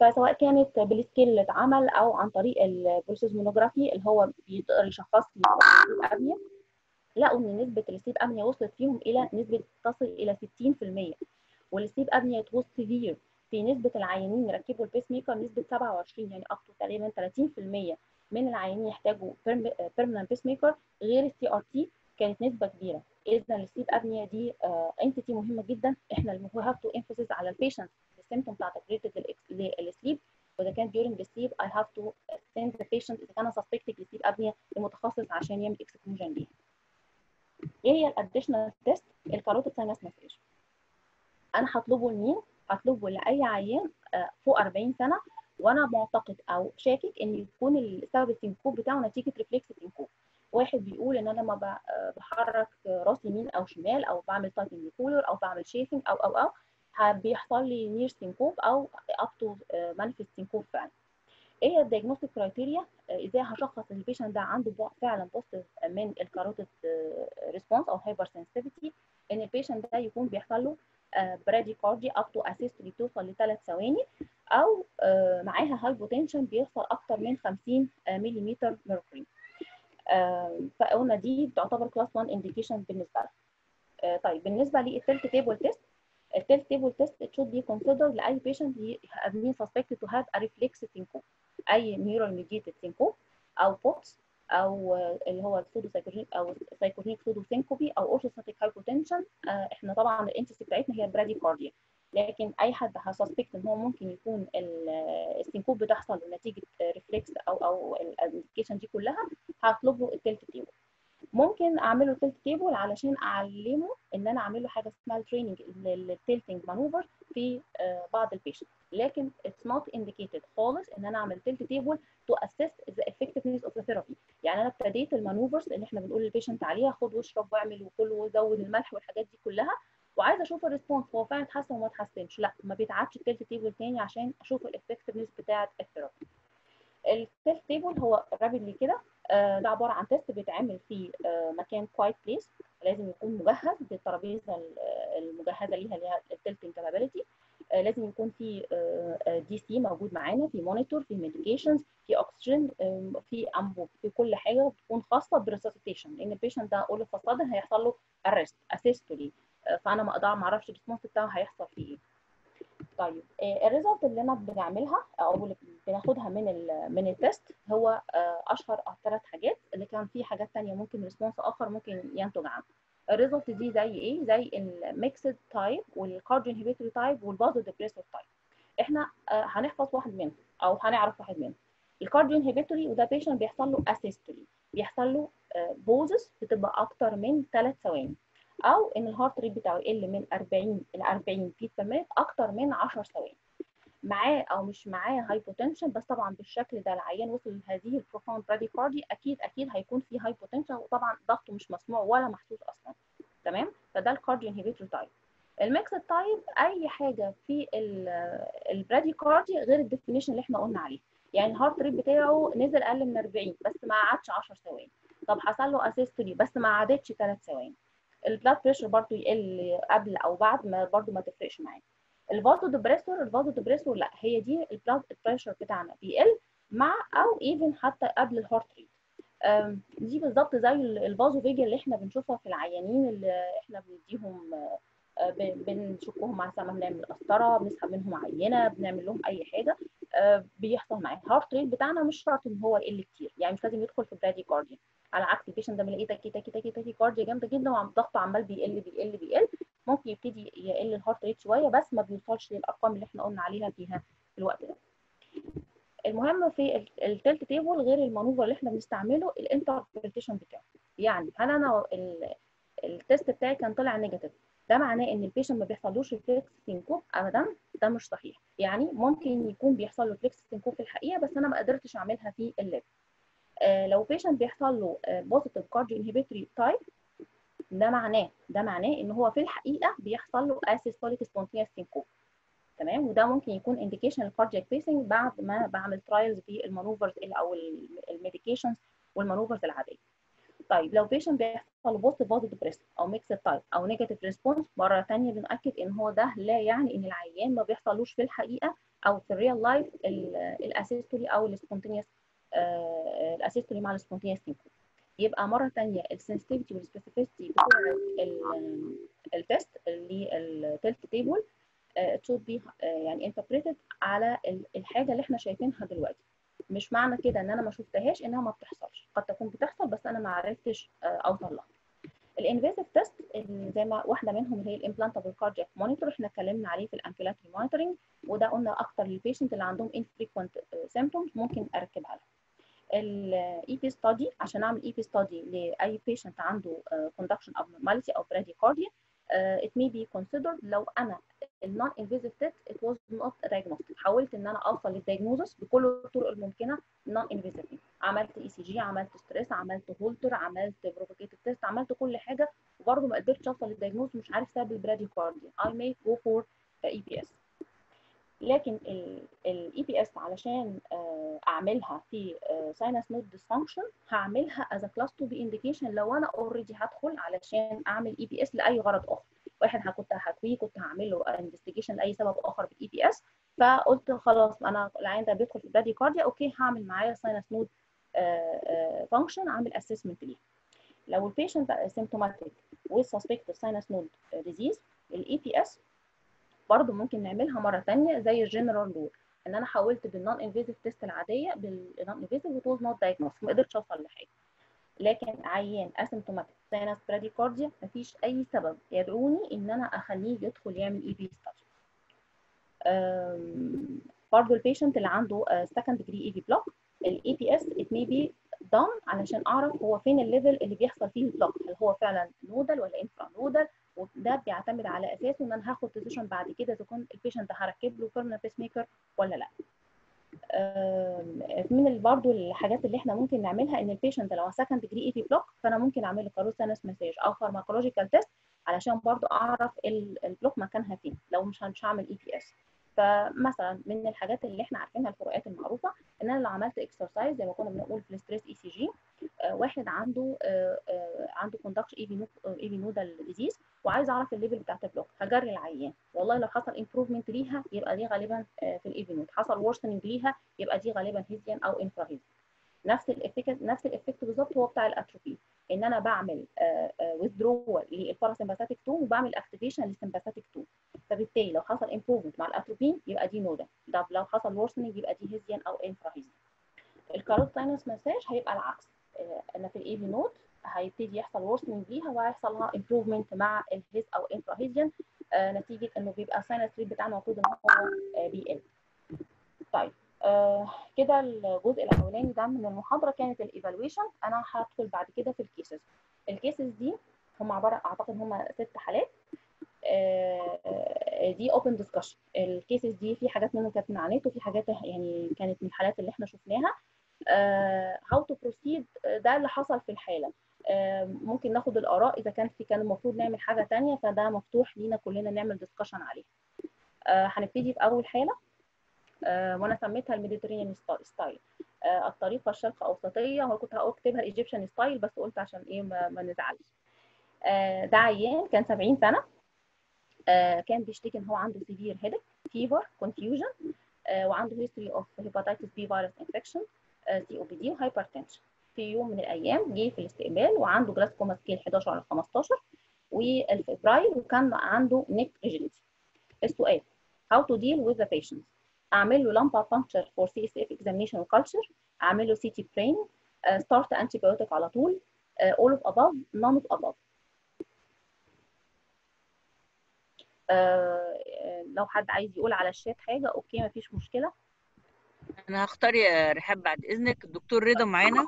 فسواء كانت بالسكيل اللي اتعمل او عن طريق البروسيزمونوجرافي اللي هو بيقدر يشخص لي السليب ابنيا لقوا ان نسبه السليب ابنيا وصلت فيهم الى نسبه تصل الى 60% والسليب ابنيا توصل سيفير في نسبه العيانين يركبوا البيس ميكر نسبه 27 يعني اكتر تقريبا 30% من العيانين يحتاجوا بيرمننت بيس ميكر غير السي ار تي كانت نسبه كبيره اذا السليب ابنيا دي انتيتي مهمه جدا احنا we have to emphasize على البيشنت السيمتوم بتاعت related للسليب واذا كان during the sleep I have to send the patient اذا كان suspected لسليب ابنيا لمتخصص عشان يعمل اكسكلوجن ليها. ايه هي الاديشنال تيست؟ الكاروتيد ساينس مساج. انا هطلبه لمين؟ هطلبه لاي عيان فوق 40 سنه وانا معتقد او شاكك ان يكون السبب السنكوب بتاعه نتيجه ريفلكس السنكوب. واحد بيقول ان انا لما بحرك راسي يمين او شمال او بعمل تايتنج كولر او بعمل شيفنج او او او بيحصل لي نير سينكوب او اب تو مانيفست سينكوب فعلا ايه هي الدايجنوستيك كرايتيريا ازاي هشخص ان البيشنت ده عنده فعلا بوزيتيف من الكاروتيد ريسبونس او هايبر سنسيتيفيتي ان البيشنت ده يكون بيحصل له برادي كاردي اب تو اسيست بتوصل لثلاث ثواني او معاها هايبوتنشن بيوصل اكتر من 50 ملم ميركوري فقلنا دي تعتبر كلاس 1 انديكيشن بالنسبه لها طيب بالنسبه للتلت تيبل تيست التلت تيبل تيست it should be considered لاي patient has been suspected to have a reflex syncope اي neural mediated syncope او POTS او اللي هو السودو سايكوجينيك او سايكوجينيك سودو سينكوبي او اورثوستاتيك هايبوتنشن احنا طبعا الانتسي بتاعتنا هي البراديكارديا لكن اي حد هسسبكت ان هو ممكن يكون السينكوب بتحصل نتيجه ريفلكس او او الانديكيشن دي كلها هطلب له التلت تيبل ممكن اعمل له تلت تيبل علشان اعلمه ان انا اعمل له حاجه اسمها التريننج للتلتنج مانوفر في بعض البيشنت لكن اتس نوت انديكيتد خالص ان انا اعمل تلت تيبل تو اسيس ذا افكتفنس اوف ذا ثيرابي يعني انا ابتديت المانوفرز اللي احنا بنقول للبيشنت عليها خد واشرب واعمل وكل وزود الملح والحاجات دي كلها وعايزه اشوف الريسبونس هو فعلا اتحسن وما اتحسنش لا ما بيتعادش التلت تيبل تاني عشان اشوف الافكتفنس بتاعه الثيرابي التلت تيبل هو رابيدلي كده ده عباره عن تيست بيتعمل في مكان كوايت بليس لازم يكون مجهز بالترابيزه المجهزه ليها اللي هي التلتنج كابابيلتي لازم يكون في دي سي موجود معانا في مونيتور في ميديكيشنز في اكسجين في انبوب في كل حاجه بتكون خاصه بالريسسيتيشن لان البيشنت ده اول اوف هيحصل له ارست اسيستولي فانا ما اقدر ما اعرفش الريسبونس بتاعه هيحصل فيه ايه طيب الريزلت اللي انا بنعملها او اللي بناخدها من ال من التست هو اشهر ثلاث حاجات اللي كان في حاجات ثانيه ممكن ريسبونس اخر ممكن ينتج عنه الريزلت دي زي ايه زي الميكسد تايب والكارديو انهبيتوري تايب والبازو ديبريسيف تايب احنا هنحفظ واحد منهم او هنعرف واحد منهم الكارديو انهبيتوري وده بيشنت بيحصل له اسيستولي بيحصل له بوزس بتبقى اكتر من 3 ثواني او ان الهارت ريت بتاعه يقل من 40 ل 40 بيت بير مينت اكتر من 10 ثواني معاه او مش معاه هايبوتنشن بس طبعا بالشكل ده العيان وصل لهذه البروفاوند براديكاردي اكيد اكيد هيكون في هايبوتنشن وطبعا ضغطه مش مسموع ولا محسوس اصلا تمام فده الكارديو انهبيتور تايب الميكس تايب اي حاجه في البراديكاردي غير الديفينيشن اللي احنا قلنا عليه يعني الهارت ريت بتاعه نزل اقل من 40 بس ما قعدش 10 ثواني طب حصل له اسيستولي بس ما عادتش 3 ثواني البلاد بريشر برضو يقل قبل او بعد ما برضو ما تفرقش معاه الفازو ديبريسور الفازو ديبريسور لا هي دي البلاد بريشر بتاعنا بيقل مع او ايفن حتى قبل الهارت ريت دي بالظبط زي الفازو فيجا اللي احنا بنشوفها في العيانين اللي احنا بنديهم بنشوفهم مع سما بنعمل قسطره بنسحب منهم عينه بنعمل لهم اي حاجه بيحصل معاه الهارت ريت بتاعنا مش شرط ان هو يقل كتير يعني مش لازم يدخل في برادي كارديا على عكس البيشنت ده بنلاقيه تاكي تاكي تاكي تاكي كارديا جامده جدا وضغطه عمال بيقل بيقل بيقل ممكن يبتدي يقل الهارت ريت شويه بس ما بيوصلش للارقام اللي احنا قلنا عليها فيها في الوقت ده المهم في التلت تيبل غير المانوفر اللي احنا بنستعمله الانتربريتيشن بتاعه يعني هل انا التست بتاعي كان طلع نيجاتيف ده معناه ان البيشنت ما بيحصلوش ريفلكس سينكوب ابدا ده مش صحيح يعني ممكن يكون بيحصل له ريفلكس سينكوب في الحقيقه بس انا ما قدرتش اعملها في اللاب آه لو بيشنت بيحصل له بوزيتيف كارديو انهبيتوري تايب ده معناه ده معناه ان هو في الحقيقه بيحصل له اسيستوليك سبونتينيوس سينكوب تمام وده ممكن يكون انديكيشن للكاردياك بيسنج بعد ما بعمل ترايلز في المانوفرز او الميديكيشنز والمانوفرز العاديه طيب لو بيشنت بيحصل له بوست فازو ديبريسيف او ميكس تايب او نيجاتيف ريسبونس مره ثانيه بنأكد ان هو ده لا يعني ان العيان ما بيحصلوش في الحقيقه او في الريال لايف الاسيستولي او السبونتينيوس الاسيستولي مع السبونتينيوس سيمبتوم يبقى مره ثانيه السنسيتيفيتي والسبيسيفيتي بتاع التست اللي التلت تيبل تشود بي يعني انتربريتد على الحاجه اللي احنا شايفينها دلوقتي مش معنى كده ان انا ما شفتهاش انها ما بتحصلش قد تكون بتحصل بس انا ما عرفتش اوصل لها الانفيسيف تيست زي ما واحده منهم اللي هي الامبلانتابل كاردياك مونيتور احنا اتكلمنا عليه في الامبيلاتري مونيتورنج وده قلنا اكتر للبيشنت اللي عندهم انفريكوينت سيمبتومز ممكن اركبها لها الاي بي ستادي عشان اعمل اي بي ستادي لاي بيشنت عنده كوندكشن abnormality او bradycardia uh, it may be considered لو انا النون انفيزيف تيست it was not diagnostic حاولت ان انا اوصل للدياجنوزس بكل الطرق الممكنه نون انفيزيف عملت اي سي جي عملت ستريس عملت هولتر عملت بروفوكيتيف تيست عملت كل حاجه وبرضه ما قدرتش اوصل للدياجنوز مش عارف سبب البراديكارديا I may go for اي بي اس لكن الاي بي اس علشان اعملها في ساينس نود ديسفانكشن هعملها از كلاس 2 بي انديكيشن لو انا اوريدي هدخل علشان اعمل اي بي اس لاي غرض اخر واحد كنت هكويه كنت هعمل له انفستيجيشن لاي سبب اخر بالاي بي اس فقلت خلاص انا العيان ده بيدخل في برادي كارديا اوكي هعمل معاه ساينس نود فانكشن اعمل اسسمنت ليه لو البيشنت سيمتوماتيك وسسبكت ساينس نود ديزيز الاي بي اس برضه ممكن نعملها مره ثانيه زي الجنرال رول ان انا حاولت بالنون انفيزيف تيست العاديه بالنون انفيزيف وتوز نوت دايجنوز ما قدرتش اوصل لحاجه لكن عيان اسيمتوماتيك ساينس براديكارديا مفيش اي سبب يدعوني ان انا اخليه يدخل يعمل اي بي ستادي برضه البيشنت اللي عنده سكند ديجري اي بي بلوك الاي بي اس ات مي بي دان علشان اعرف هو فين الليفل اللي بيحصل فيه البلوك هل هو فعلا نودل ولا انفرا نودل وده بيعتمد على اساسه ان انا هاخد ديسيشن بعد كده اذا كنت البيشنت ده هركب له بيرمننت بيس ميكر ولا لا من برضه الحاجات اللي احنا ممكن نعملها ان البيشنت لو سكند ديجري اي بي بلوك فانا ممكن اعمل له كاروسينس مساج او فارماكولوجيكال تيست علشان برضه اعرف البلوك مكانها فين لو مش مش هعمل اي بي اس فمثلا من الحاجات اللي احنا عارفينها الفروقات المعروفه ان انا لو عملت اكسرسايز زي ما كنا بنقول في الستريس اي سي جي واحد عنده آه آه عنده كوندكشن اي في اي في نودال ديزيز وعايز اعرف الليفل بتاعت البلوك هجري العيان والله لو حصل امبروفمنت ليها يبقى دي غالبا آه في الاي في نود حصل ورسننج ليها يبقى دي غالبا هيزيان او انفرا هيزيان نفس الافكت نفس الافكت بالظبط هو بتاع الاتروفي ان انا بعمل ويذرول للباراسمباثيك 2 وبعمل اكتيفيشن للسمباثيك 2 فبالتالي لو حصل امبروفمنت مع الاتروبين يبقى دي نودا ده لو حصل ورسننج يبقى دي هيزيان او انفرا هيزيان الكاروت ساينس مساج هيبقى العكس انا في الاي في نود هيبتدي يحصل ورسننج ليها وهيحصل لها امبروفمنت مع الهيز او انفرا هيزيان نتيجه انه بيبقى الساينس ريت بتاعنا المفروض ان هو بيقل طيب آه كده الجزء الاولاني ده من المحاضره كانت الايفالويشن انا هدخل بعد كده في الكيسز الكيسز دي هم عباره اعتقد هم ست حالات آه دي اوبن ديسكشن الكيسز دي في حاجات منهم كانت من على النت وفي حاجات يعني كانت من الحالات اللي احنا شفناها هاو تو بروسيد ده اللي حصل في الحاله آه ممكن ناخد الاراء اذا كان في كان المفروض نعمل حاجه ثانيه فده مفتوح لينا كلنا نعمل ديسكشن عليه هنبتدي في اول حاله آه وانا سميتها الميديترينيان ستايل آه الطريقه الشرق اوسطيه هو كنت هكتبها الايجيبشن ستايل بس قلت عشان ايه ما, ما نزعلش آه ده عيان كان 70 سنه كان بيشتكي ان هو عنده سيفير هيدك فيفر كونفيوجن وعنده هيستوري اوف هيباتيتس بي فيروس انفكشن سي او بي دي وهايبرتنشن في يوم من الايام جه في الاستقبال وعنده جلاسكوما سكيل 11 على 15 والفبراير وكان عنده نيك ريجيديتي السؤال how to deal with the patient اعمل له lumbar puncture for CSF examination وculture اعمل له CT brain uh, start antibiotic على طول uh, all of above none of above uh, لو حد عايز يقول على الشات حاجه اوكي مفيش مشكله انا هختار يا رحاب بعد اذنك الدكتور رضا معانا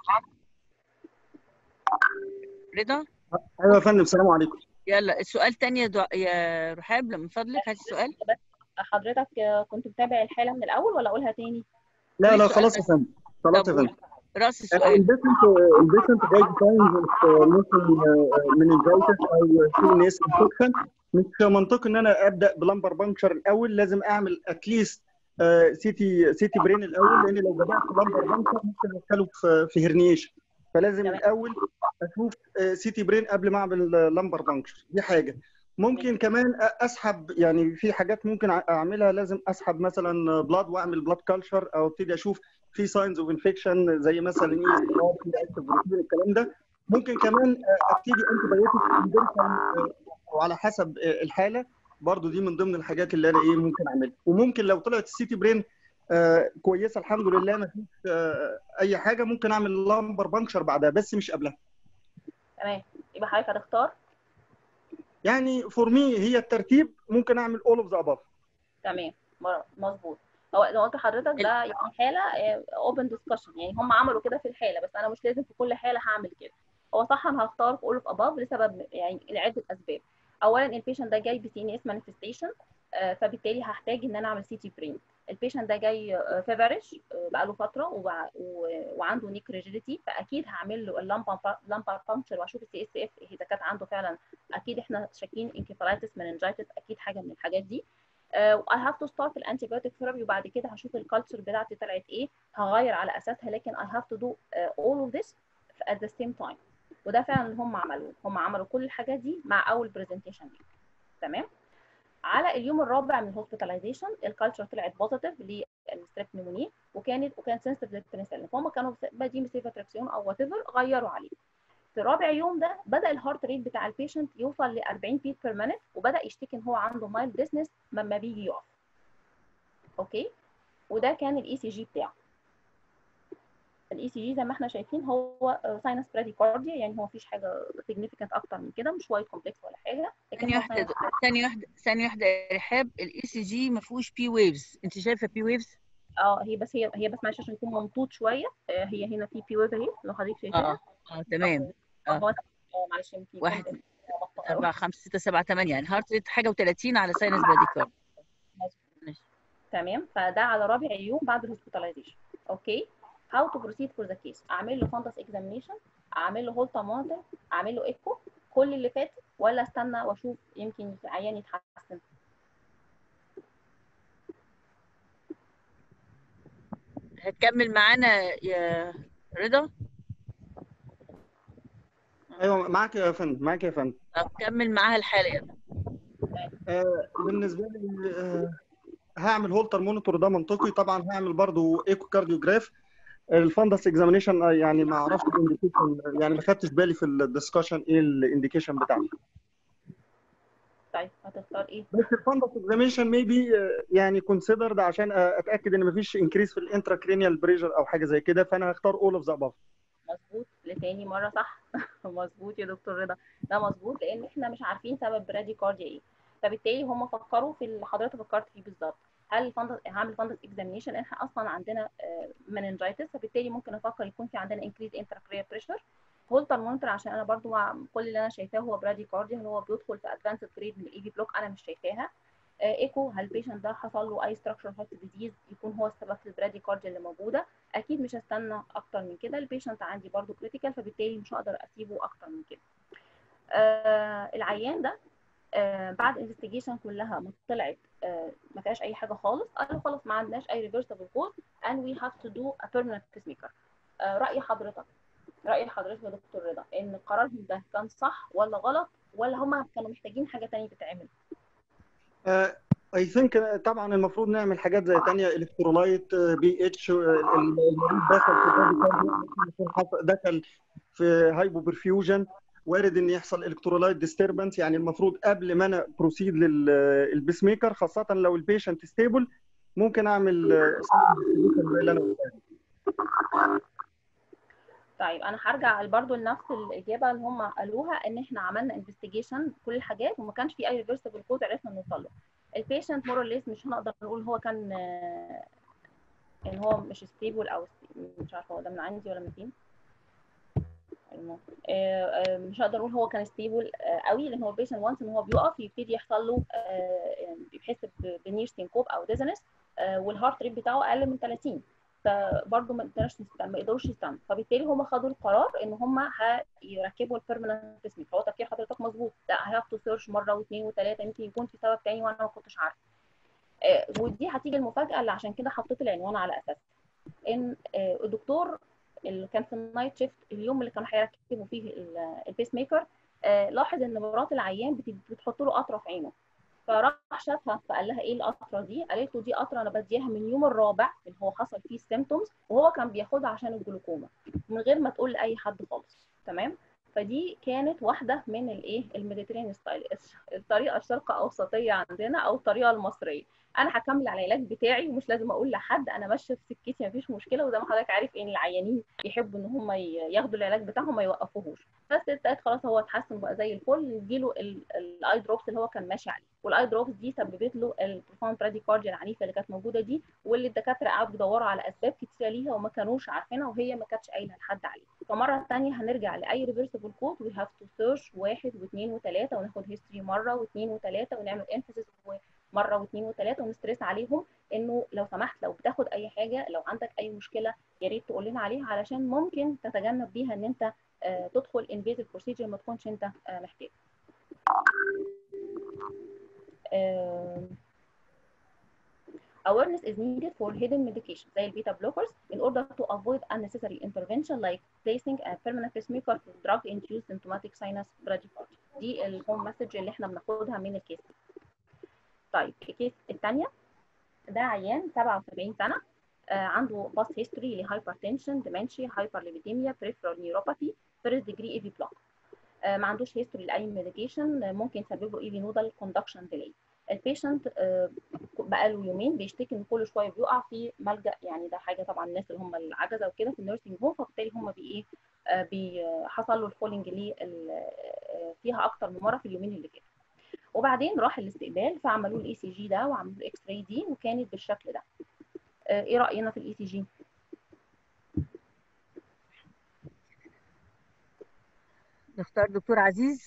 رضا ايوه يا فندم السلام عليكم يلا السؤال تاني يا, دع... يا رحاب لما فضلك هات السؤال حضرتك كنت متابع الحاله من الاول ولا اقولها تاني؟ لا لا خلاص يا فندم خلاص يا فندم راس السؤال البيشنت البيشنت جاي ساينز ممكن من الفيروس او سي ان اس انفكشن مش منطقي ان انا ابدا بلمبر بانكشر الاول لازم اعمل اتليست سي تي سي تي برين الاول لان لو بدات بلمبر بانكشر ممكن ادخله في في هرنيشن فلازم الاول اشوف سي تي برين قبل ما اعمل لمبر بانكشر دي حاجه ممكن كمان أ- اسحب يعني في حاجات ممكن أ- اعملها لازم اسحب مثلا بلاد واعمل بلاد كلتشر او ابتدي اشوف في ساينز اوف انفكشن زي مثلا اي اس ار في اكتف بروتين الكلام ده ممكن كمان أ- ابتدي انتي بايوتيك وعلى حسب الحاله برضو دي من ضمن الحاجات اللي انا ايه ممكن اعملها وممكن لو طلعت السيتي برين آه كويسه الحمد لله ما فيش آه اي حاجه ممكن اعمل لامبر بانكشر بعدها بس مش قبلها تمام يبقى حضرتك هتختار يعني فور مي هي الترتيب ممكن اعمل اول اوف ذا اباف تمام مر- مظبوط هو زي ما قلت لحضرتك ده يعني حاله اوبن ديسكشن يعني هم عملوا كده في الحاله بس انا مش لازم في كل حاله هعمل كده هو صح انا هختار في اول اوف اباف لسبب يعني لعده اسباب اولا البيشنت ده جاي بسي ان اس مانيفستيشن فبالتالي هحتاج ان انا اعمل سي تي برين البيشنت ده جاي فيفرش بقاله فتره وبع- و- وعنده نيك ريجيديتي فاكيد هعمل له اللامبر لامبر بانكشر واشوف السي اس اف اذا كانت عنده فعلا اكيد احنا شاكين انكفالايتس مننجايتس اكيد حاجه من الحاجات دي اي هاف تو ستارت الانتيبيوتيك ثيرابي وبعد كده هشوف الكالتشر بتاعتي طلعت ايه هغير على اساسها لكن اي هاف تو دو اول اوف ذس at the same time وده فعلا اللي هم عملوه هم عملوا كل الحاجات دي مع اول برزنتيشن دي تمام على اليوم الرابع من الهوسبيتاليزيشن الكالتشر طلعت بوزيتيف للستريب نيموني وكانت وكان سنسيتيف للبنسلين فهم كانوا بادين بسيفاتريكسيون او وات ايفر غيروا عليه في رابع يوم ده بدا الهارت ريت بتاع البيشنت يوصل ل 40 بيت بير مينيت وبدا يشتكي ان هو عنده مايلد ديسنس لما بيجي يقف اوكي وده كان الاي سي جي بتاعه الاي سي جي زي ما احنا شايفين هو ساينس براديكارديا يعني هو مفيش حاجه سيجنيفيكانت اكتر من كده مش وايد كومبلكس ولا حاجه لكن ثانية هو واحدة sinus ثانية واحدة ثانية واحدة يا رحاب الاي سي جي ما فيهوش بي ويفز انت شايفة بي ويفز؟ اه هي بس هي هي بس معلش عشان يكون ممطوط شويه آه، هي هنا في بي ويف اهي لو حضرتك شايفاها اه اه تمام آه، اه هو آه، معلش يمكن يكون واحد مقطع أوي. أربعة خمسة ستة سبعة ثمانية يعني هارت ريت حاجة و30 على ساينس براديكارد ماشي تمام فده على رابع يوم بعد الهوسبيتاليزيشن اوكي هاو تو بروسيد فور ذا كيس اعمل له فندس اكزامينيشن اعمل له هولتا مونيتور اعمل له ايكو كل اللي فات ولا استنى واشوف يمكن عيان يتحسن هتكمل معانا يا رضا؟ ايوه معاك يا فندم معاك يا فندم طب كمل معاها الحالة يلا آه بالنسبه لي آه هعمل هولتر مونيتور ده منطقي طبعا هعمل برضو ايكو كارديوجراف الفندس اكزامينيشن يعني ما اعرفش الانديكيشن يعني ما خدتش بالي في الدسكشن ايه الانديكيشن بتاعته طيب هتختار ايه بس الفندس اكزامينيشن ميبي يعني كونسيدرد عشان اتاكد ان مفيش انكريس في الانتراكرينيال بريشر او حاجه زي كده فانا هختار اول اوف ذا اباف مظبوط لتاني مره صح مظبوط يا دكتور رضا ده مظبوط لان احنا مش عارفين سبب براديكارديا ايه فبالتالي هم فكروا في اللي حضرتك فكرت فيه بالظبط هل الفندس هعمل فندس اكزامينيشن احنا اصلا عندنا مننجايتس فبالتالي ممكن افكر يكون في عندنا انكريز انتراكريال بريشر هولتر مونتر عشان انا برضو مع كل اللي انا شايفاه هو براديكارديا اللي هو بيدخل في ادفانسد جريد من الاي في بلوك انا مش شايفاها ايكو هل البيشنت ده حصل له اي ستراكشر هارت ديزيز يكون هو السبب في البراديكارديا اللي موجوده اكيد مش هستنى اكتر من كده البيشنت عندي برضو كريتيكال فبالتالي مش هقدر اسيبه اكتر من كده آه العيان ده آه بعد انفستيجيشن كلها ما طلعت آه ما فيهاش اي حاجه خالص قالوا خلاص ما عندناش اي ريفرسبل كوز and we have to do a permanent pacemaker آه راي حضرتك راي حضرتك يا دكتور رضا ان قرارهم ده كان صح ولا غلط ولا هم كانوا محتاجين حاجه ثانيه تتعمل اي ثينك طبعا المفروض نعمل حاجات زي ثانيه الكترولايت بي اتش المريض دخل في دخل في هايبو برفيوجن وارد ان يحصل الكترولايت ديستربنس يعني المفروض قبل ما انا بروسيد للبيس ميكر خاصه لو البيشنت ستيبل ممكن اعمل زي اللي انا قلتها طيب انا هرجع برضو لنفس الاجابه اللي هم قالوها ان احنا عملنا انفستيجيشن كل الحاجات وما كانش في اي ريفرسبل كود عرفنا نوصل له البيشنت مور ليس مش هنقدر نقول هو كان ان هو مش ستيبل او مش عارفه هو ده من عندي ولا من فين مش هقدر اقول هو كان ستيبل قوي لان هو البيشنت وانس ان هو بيقف يبتدي يحصل له بيحس بنير سينكوب او ديزنس والهارت ريت بتاعه اقل من 30 فبرضه ما قدرش ما يقدروش يستنوا فبالتالي هم خدوا القرار ان هم هيركبوا البيرمننت بيسميك هو تفكير حضرتك مظبوط لا هاف تو سيرش مره واثنين وثلاثه يمكن يكون في سبب تاني وانا ما كنتش عارفه آه ودي هتيجي المفاجاه اللي عشان كده حطيت العنوان على اساسها ان آه الدكتور اللي كان في النايت شيفت اليوم اللي كانوا هيركبوا فيه البيس ميكر آه، لاحظ ان مرات العيان بت- بتحط له قطره في عينه فراح شافها فقال لها ايه القطره دي قالت له دي قطره انا بديها من يوم الرابع اللي هو حصل فيه السيمتومز وهو كان بياخدها عشان الجلوكوما من غير ما تقول لاي حد خالص تمام فدي كانت واحده من الايه الميديترينيان ستايل الطريقه الشرق اوسطيه عندنا او الطريقه المصريه انا هكمل على العلاج بتاعي ومش لازم اقول لحد انا ماشيه في سكتي مفيش مشكله وزي ما حضرتك عارف ان العيانين يحبوا ان هم ي- ياخدوا العلاج بتاعهم ما يوقفوهوش بس ابتدت خلاص هو اتحسن بقى زي الفل يجيله الاي دروبس اللي هو كان ماشي عليه والاي دروبس دي سببت له البروفاوند براديكارديا العنيفه اللي كانت موجوده دي واللي الدكاتره قعدوا يدوروا على اسباب كتيره ليها وما كانوش عارفينها وهي ما كانتش قايله لحد عليها فمره ثانيه هنرجع لاي ريفرسبل كود وي هاف تو سيرش واحد واثنين وثلاثه وناخد هيستوري مره واثنين وثلاثه ونعمل انفيسيس مره واثنين وثلاثه ونستريس عليهم انه لو سمحت لو بتاخد اي حاجه لو عندك اي مشكله يا ريت تقول لنا عليها علشان ممكن تتجنب بيها ان انت آه، تدخل انفيزيف بروسيجر ما تكونش انت آه، محتاج آم، awareness is needed for hidden medication زي البيتا blockers in order to avoid unnecessary intervention like placing a permanent pacemaker for drug induced symptomatic sinus bradycardia دي الهوم مسج اللي احنا بناخدها من الكيس طيب الكيس الثانيه ده عيان 77 سنه آه، عنده باست هيستوري لهايبرتنشن ديمنشيا هايبرليبيديميا بريفرال نيوروباثي فيرست ديجري اي في بلوك ما عندوش هيستوري لاي ميديكيشن ممكن يسبب له اي في نودال كوندكشن ديلي البيشنت بقاله يومين بيشتكي ان كل شويه بيقع في ملجا يعني ده حاجه طبعا الناس اللي هم العجزه وكده في النيرسينج هوم فبالتالي هم بي ايه آه، بي حصل له الفولنج ليه ال- آه، فيها اكتر من مره في اليومين اللي فاتوا وبعدين راح الاستقبال فعملوا الاي سي جي ده وعملوا الاكس راي دي وكانت بالشكل ده آه، ايه راينا في الاي سي جي نختار دكتور عزيز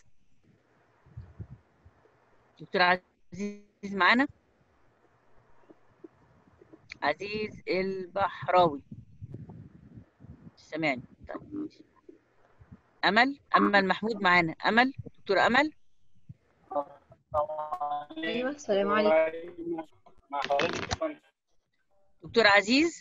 دكتور عزيز معانا عزيز البحراوي سامعني طيب ماشي. امل امل محمود معانا امل دكتور امل ايوه السلام عليكم مع حضرتك يا فندم. دكتور عزيز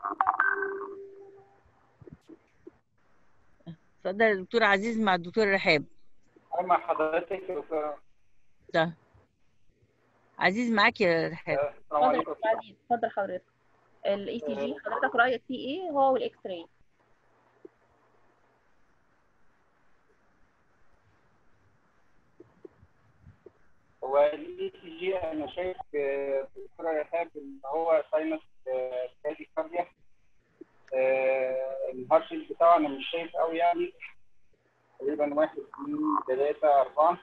اتفضل يا دكتور عزيز مع الدكتور رحاب أنا مع حضرتك يا دكتور. ده عزيز معاك يا رحاب السلام اتفضل يا عليكم دكتور عزيز اتفضل حضرتك الاي سي جي حضرتك رايك فيه ايه هو والاكس راي هو الاي سي جي انا شايف آه، دكتور ايهاب ان هو ساينس كادي كارديا الهارت ريت بتاعه انا مش شايف قوي يعني تقريبا واحد اثنين ثلاثة أربعة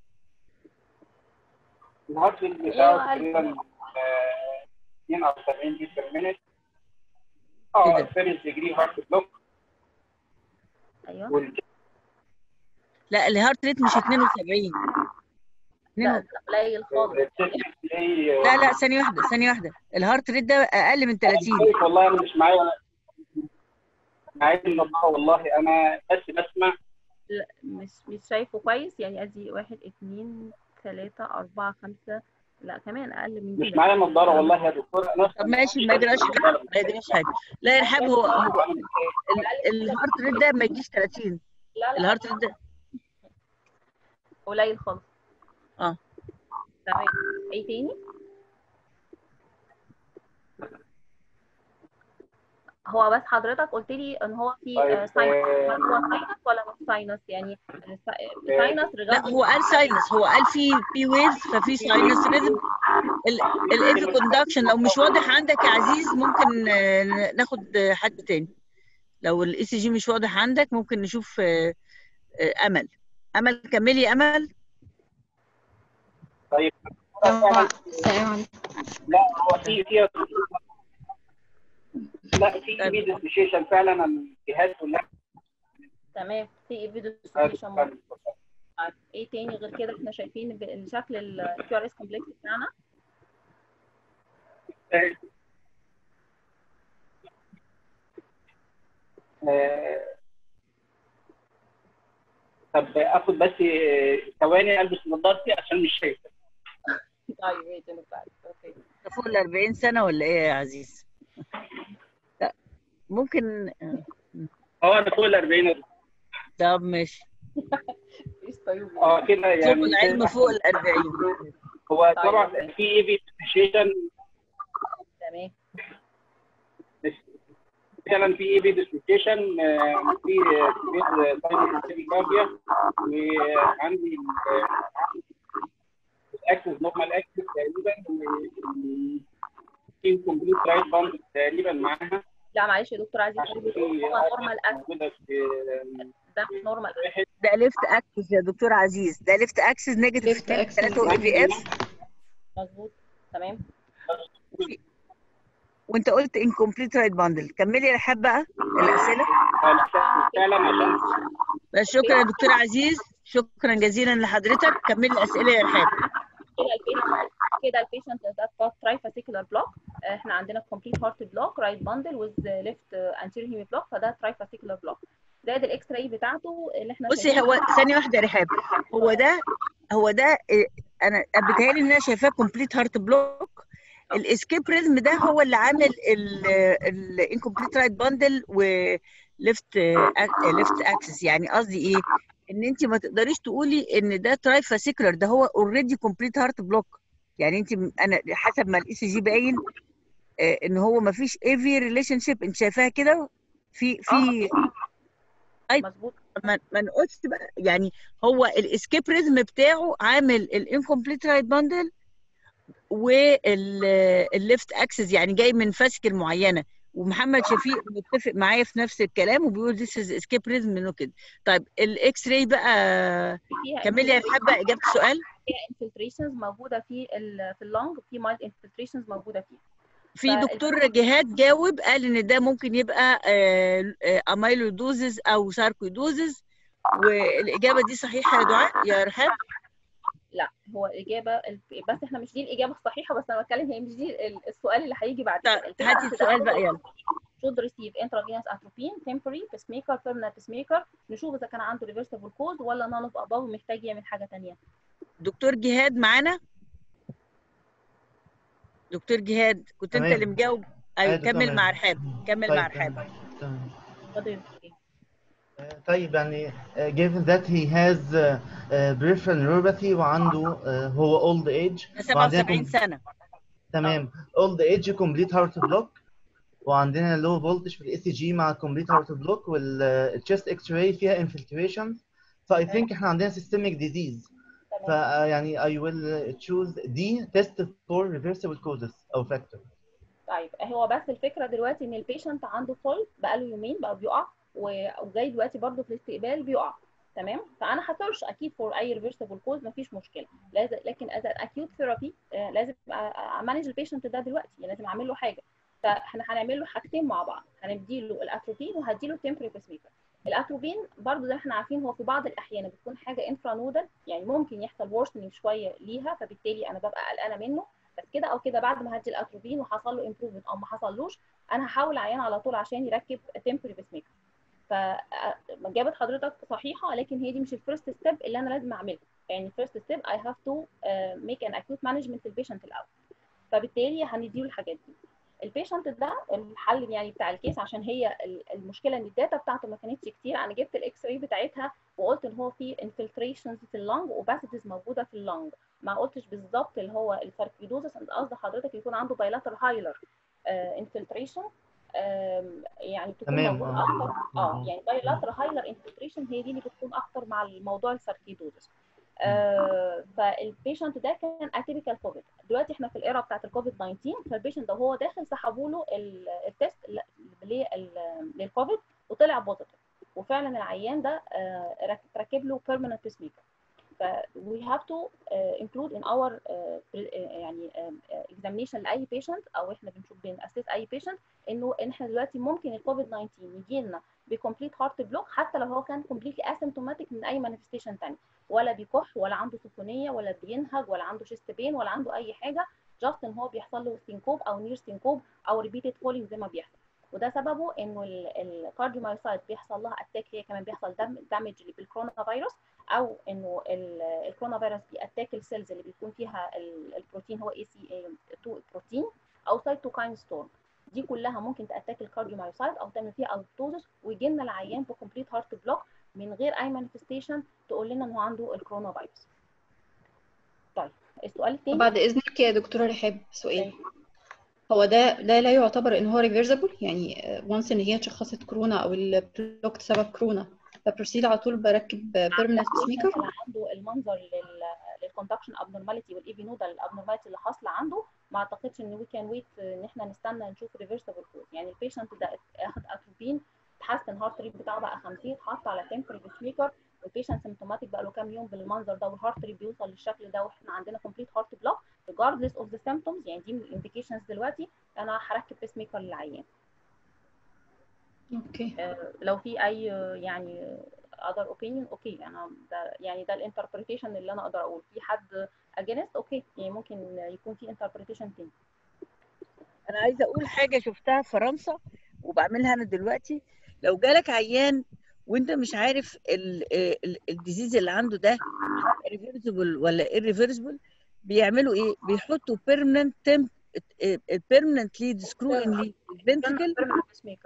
الهارت ريت بتاعه أيوة، تقريبا آه، 72 بيت بير مينيت إيه اه ده؟ فيرست ديجري هارت بلوك ايوه وال لا الهارت ريت مش 72 لا 2 ده قليل خالص لا لا ثانية واحدة ثانية واحدة الهارت ريت ده أقل من 30 شايف والله انا مش معايا معايا النظاره والله انا بس بسمع لا مش مش شايفه كويس يعني ادي واحد اتنين تلاتة أربعة خمسة لا كمان أقل من مش كده معايا نظاره والله يا دكتور انا طب ماشي ما يجراش حاجة ما يجراش حاجة لا يا رحاب هو هو ال- الهارت ريت ده ما يجيش 30 لا لا الهارت ريت ده قليل خالص اه تمام ايه تاني هو بس حضرتك قلت لي ان هو في طيب، ساينس آه، هل هو ساينس ولا مش ساينس يعني ساينس لا هو قال ساينس هو قال في في ويفز ففي ساينس لازم الايفي كوندكشن لو مش واضح عندك يا عزيز ممكن آه، ناخد آه، حد تاني لو الاي سي جي مش واضح عندك ممكن نشوف آه، آه، امل امل كملي يا امل طيب السلام عليكم لا هو في في لا في طيب. في ديسوشيشن فعلا الجهاز كلها تمام في فيديو ايه تاني غير كده احنا شايفين ب- الشكل الكيو ار اس كومبلكس بتاعنا آه، طب اخد بس آه، ثواني البس نظارتي عشان مش شايف طيب ايه تاني بعد اوكي ده فوق ال 40 سنه ولا ايه يا عزيز؟ لا ممكن آه، هو انا فوق ال 40 طب ماشي مفيش اه كده يعني سبل العلم فوق ال 40 هو طبعا في اي في ديسوسيشن تمام فعلا في اي في ديسوسيشن في كبير ساينس كارديا وعندي الاكسس نورمال اكسس تقريبا في كومبليت رايت باند تقريبا معاها لا معلش يا دكتور عايز عشان في هو نورمال اكسس موجوده في ده مش نورمال واحد ده ليفت اكسس يا دكتور عزيز ده ليفت اكسس نيجاتيف Left axis 3 اي في اف مظبوط تمام وانت قلت انكمبليت رايت باندل كملي يا رحاب بقى الاسئله فعلا عشان بس شكرا يا دكتور عزيز شكرا جزيلا لحضرتك كملي الاسئله يا رحاب كده البيشنت كده البيشنت ده تراي فاسيكولار بلوك احنا عندنا كومبليت هارت بلوك رايت باندل وذ ليفت انتيريور هيمي بلوك فده تراي فاسيكولار بلوك زائد الاكس راي بتاعته اللي احنا بصي هو ثانيه واحده يا رحاب هو ده هو ده إيه، انا بيتهيألي ان انا شايفاه كومبليت هارت بلوك الاسكيب ريزم ده هو اللي عامل الانكمبليت رايت باندل وليفت ليفت اكسس يعني قصدي ايه ان انت ما تقدريش تقولي ان ده تراي فاسيكولار ده هو اوريدي كومبليت هارت بلوك يعني انت انا حسب ما الاي سي جي باين آه، ان هو ما فيش ايفي ريليشن شيب انت شايفاها كده في في مظبوط ما ما نقولش بقى يعني هو الاسكيب ريزم بتاعه عامل الانكمبليت رايت باندل والليفت اكسس يعني جاي من فاسكل معينه ومحمد شفيق متفق معايا في نفس الكلام وبيقول ذيس از اسكيب ريزم منه كده طيب الاكس راي بقى فيها كملي يا رحاب بقى اجابه السؤال فيها انفلتريشنز موجوده في ال في اللونج في مايلد انفلتريشنز موجوده فيها في فال- دكتور جهاد جاوب قال ان ده ممكن يبقى اميلودوزز او ساركويدوزز والاجابه دي صحيحه يا دعاء يا رحاب لا هو الاجابه ال- بس احنا مش دي الاجابه الصحيحه بس انا بتكلم هي مش دي ال- السؤال اللي هيجي بعد كده طيب الفكرة هاتي في السؤال ده بقى يلا should receive intravenous atropine temporary pacemaker permanent pacemaker نشوف اذا كان عنده reversible cause ولا none of above محتاج يعمل حاجه ثانيه دكتور جهاد معانا دكتور جهاد كنت انت تمام. اللي مجاوب ايوه أيوة، كمل تمام. مع رحاب كمل طيب، مع رحاب تمام. اتفضل آه، طيب يعني آه، given that he has آه، آه، peripheral neuropathy وعنده آه، هو old age وعندنا 77 com- سنه تمام old age complete heart block وعندنا low voltage في الاي سي جي مع complete heart block والchest x ray فيها infiltration فاي ثينك احنا عندنا systemic disease فيعني I will choose D test for reversible causes او factor طيب هو بس الفكره دلوقتي ان البيشنت عنده فول بقاله يومين بقى بيقع و- وجاي دلوقتي برضه في الاستقبال بيقع تمام فانا هسيرش اكيد فور اي ريفرسبل كوز مفيش مشكله لازم لكن از اكيوت ثيرابي لازم امانج البيشنت ده دلوقتي يعني لازم اعمل له حاجه فاحنا هنعمل له حاجتين مع بعض هنديله الاتروبين وهديله تمبري بيسميكر الاتروبين برضو زي ما احنا عارفين هو في بعض الاحيان بتكون حاجه انفرانودال يعني ممكن يحصل worsening شويه ليها فبالتالي انا ببقى قلقانه منه بس كده او كده بعد ما هدي الاتروبين وحصل له امبروفمنت او ما حصلوش انا هحاول عيان على طول عشان يركب تمبري بيسميكر فإجابة حضرتك صحيحة لكن هي دي مش الفيرست ستيب اللي أنا لازم أعمله يعني الفيرست ستيب I have to uh, make an acute management للبيشنت الأول فبالتالي هنديله الحاجات دي البيشنت ده الحل يعني بتاع الكيس عشان هي ال- المشكله ان الداتا بتاعته ما كانتش كتير انا جبت الاكس راي بتاعتها وقلت ان هو في انفلتريشنز في اللنج وباسيتيز موجوده في اللنج ما قلتش بالظبط اللي هو الساركيدوزس انت قصد حضرتك يكون عنده بايلاتر هايلر انفلتريشن يعني بتكون تمام، موجوده آه. اكتر اه مظبوط. يعني بايلاتر هايلر انفلتريشن هي دي اللي بتكون اكتر مع الموضوع الساركيدوزس آه فالبيشنت ده كان اتيبيكال كوفيد دلوقتي احنا في الايرا بتاعت الكوفيد 19 فالبيشنت ده وهو داخل سحبوا له ال- التست ل- لل- للكوفيد وطلع بوزيتيف وفعلا العيان ده آه، رك- ركب له بيرمننت بيس ميكر ف we have to uh, include in our uh, pre- uh, يعني uh, examination لاي patient او احنا بنشوف بنأسس اي patient انه ان احنا دلوقتي ممكن الكوفيد 19 يجي لنا بكمبليت هارت بلوك حتى لو هو كان كومبليتلي اسيمتوماتيك من اي مانيفستيشن ثاني ولا بيكح ولا عنده سخونيه ولا بينهج ولا عنده شيست بين ولا عنده اي حاجه جاست ان هو بيحصل له سينكوب او نير سينكوب او ريبيتد فولينج زي ما بيحصل وده سببه انه الكارديومايوسايت بيحصل لها اتاك هي كمان بيحصل دامج بالكورونا فيروس او انه ال- الكورونا فيروس بيأتاك السيلز اللي بيكون فيها ال- البروتين هو اي سي 2 بروتين او سايتوكاين ستورم دي كلها ممكن تأتاك الكارديومايوسايت او تعمل فيها اوتوزس ويجي لنا العيان بكمبليت هارت بلوك من غير اي مانيفستيشن تقول لنا ان هو عنده الكورونا فيروس طيب السؤال الثاني بعد إذنك يا دكتورة رحاب سؤال هو ده ده لا يعتبر ان هو ريفرسبل يعني وانس ان هي اتشخصت كورونا او البلوك سبب كورونا فبروسيد على طول بركب بيرمننت ميكر اللي عنده المنظر للكوندكشن ابنورماليتي والايفي نودال الابنورماليتي اللي حاصله عنده ما اعتقدش ان وي كان ويت ان احنا نستنى نشوف ريفرسبل كوز يعني البيشنت ده اخد اتروبين اتحسن هارت ريت بتاعه بقى 50 اتحط على تمبري ميكر والبيشنت سيمتوماتيك بقى له كام يوم بالمنظر ده والهارت ريت بيوصل للشكل ده واحنا عندنا كومبليت هارت بلوك regardless of the symptoms يعني دي من الانديكيشنز دلوقتي انا هركب بيس ميكر للعيان اوكي آه، لو في اي آه، يعني other opinion اوكي انا ده يعني ده الانتربريتيشن اللي انا اقدر اقول في حد against اوكي يعني ممكن يكون في interpretation تاني انا عايزه اقول حاجه شفتها في فرنسا وبعملها انا دلوقتي لو جالك عيان وانت مش عارف الديزيز اللي عنده ده ريفرسبل ولا irreversible بيعملوا ايه بيحطوا بيرمننت تمب بيرمننتلي سكرو ان الفنتركل بيس ميكر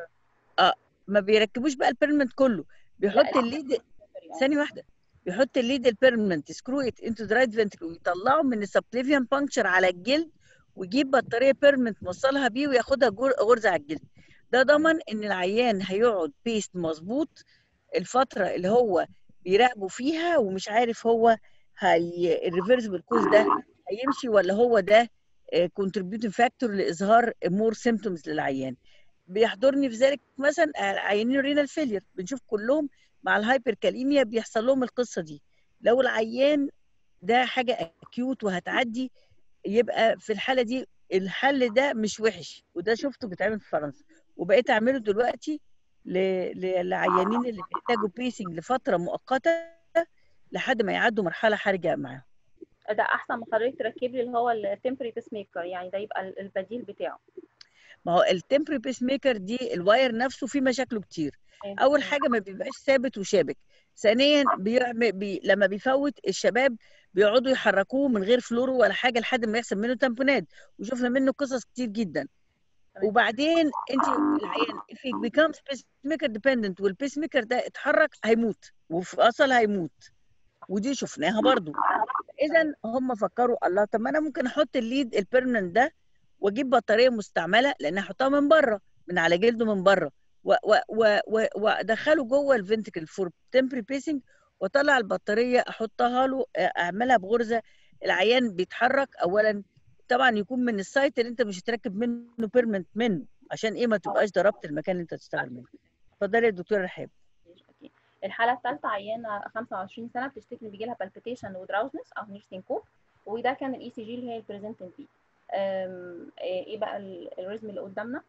ما بيركبوش بقى البيرمننت كله بيحط لا، الليد ثانيه واحده بيحط الليد البيرمننت سكرو ات انتو ذا رايت فنتركل ويطلعه من السبليفيان بانكشر على الجلد ويجيب بطاريه بيرمننت موصلها بيه وياخدها جر- غرزه على الجلد ده ضمن ان العيان هيقعد بيست مظبوط الفتره اللي هو بيراقبوا فيها ومش عارف هو هي الريفرسبل كوز ده هيمشي ولا هو ده كونتريبيوتنج فاكتور لاظهار مور سيمتومز للعيان بيحضرني في ذلك مثلا عيانين رينال فيلير بنشوف كلهم مع الهايبر كاليميا بيحصل لهم القصه دي لو العيان ده حاجه اكيوت وهتعدي يبقى في الحاله دي الحل ده مش وحش وده شفته بيتعمل في فرنسا وبقيت اعمله دلوقتي ل- ل- للعيانين اللي بيحتاجوا بيسنج لفتره مؤقته لحد ما يعدوا مرحله حرجه معاهم ده احسن ما حضرتك تركب لي اللي هو التمبري بيس ميكر يعني ده يبقى ال- البديل بتاعه ما هو التمبري بيس ميكر دي الواير نفسه فيه مشاكله كتير اول حاجه ما بيبقاش ثابت وشابك ثانيا بيعمل بي لما بيفوت الشباب بيقعدوا يحركوه من غير فلورو ولا حاجه لحد ما يحصل منه تامبونات وشفنا منه قصص كتير جدا تمام. وبعدين انت العيان if he becomes pacemaker dependent والبيس ميكر ده اتحرك هيموت وفي اصل هيموت ودي شفناها برضو اذا هم فكروا الله طب ما انا ممكن احط الليد البيرمننت ده واجيب بطاريه مستعمله لان احطها من بره من على جلده من بره و- و- و- و- وادخله جوه الفنتكل فور تمبري بيسنج واطلع البطاريه احطها له اعملها بغرزه العيان بيتحرك اولا طبعا يكون من السايت اللي انت مش هتركب منه بيرمنت منه عشان ايه ما تبقاش ضربت المكان اللي انت تشتغل منه اتفضلي يا دكتوره رحاب أوكي. الحاله الثالثه عيانه 25 سنه بتشتكي ان بيجي لها بالبيتيشن ودراوزنس او نيرسين كوب وده كان الاي سي جي اللي هي البريزنتنج بيه أم، ايه بقى ال- الريزم اللي قدامنا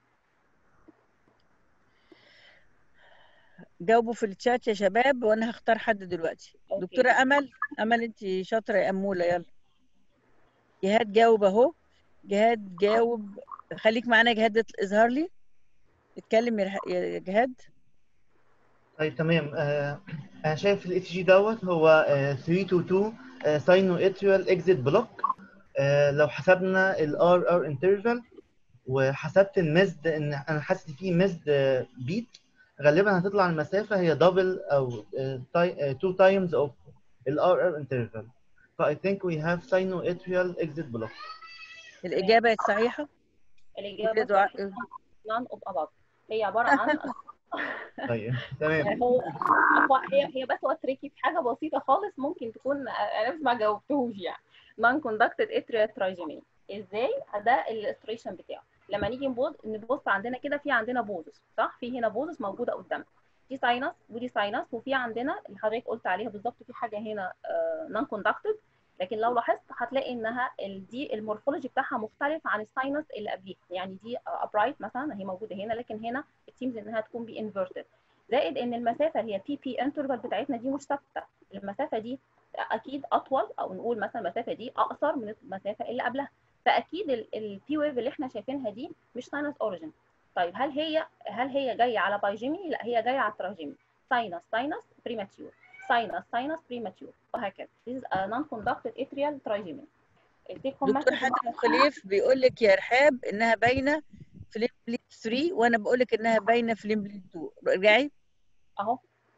جاوبوا في الشات يا شباب وانا هختار حد دلوقتي أوكي. دكتوره امل امل انت شاطره يا اموله يلا جهاد جاوب اهو جهاد جاوب خليك معانا يا جهاد اطل- اظهر لي اتكلم يا رح- يا جهاد طيب تمام آه انا شايف الاي سي جي دوت هو آه 322 ساينو اتريال اكزيت بلوك لو حسبنا الار ار انترفال وحسبت المزد ان انا حاسس فيه مزد بيت غالبا هتطلع المسافه هي دبل او 2 تايمز اوف الار ار انترفال ف I think we have sinoatrial exit block. الاجابه الصحيحه الاجابه دعاء- صحيحة. none of above هي عباره عن طيب تمام يعني هو هو هي هي بس هو تريكي في حاجه بسيطه خالص ممكن تكون انا بس ما جاوبتهوش يعني نون كوندكتد اتريا ترايجيمين ازاي ده الاستريشن بتاعه لما نيجي نبص نبص عندنا كده في عندنا بوزس صح في هنا بوزس موجوده قدامنا دي ساينس ودي ساينس وفي عندنا اللي حضرتك قلت عليها بالظبط في حاجه هنا نون كوندكتد لكن لو لاحظت هتلاقي انها ال- دي المورفولوجي بتاعها مختلف عن الساينس اللي قبليها يعني دي ابرايت مثلا هي موجوده هنا لكن هنا التيمز انها تكون بي انفيرتد زائد ان المسافه اللي هي بي بي انترفال بتاعتنا دي مش ثابته المسافه دي اكيد اطول او نقول مثلا المسافه دي اقصر من المسافه اللي قبلها فاكيد البي ويف اللي احنا شايفينها دي مش ساينس اوريجين طيب هل هي هل هي جايه على بايجيمي لا هي جايه على تراجيمي ساينس ساينس بريماتيور ساينس ساينس بريماتيور وهكذا this is a non-conducted atrial trigemin التيك هوم دكتور message حاتم خليف بيقول لك يا رحاب انها باينه في ليمبليد 3 وانا بقول لك انها باينه في ليمبليد 2 ارجعي اهو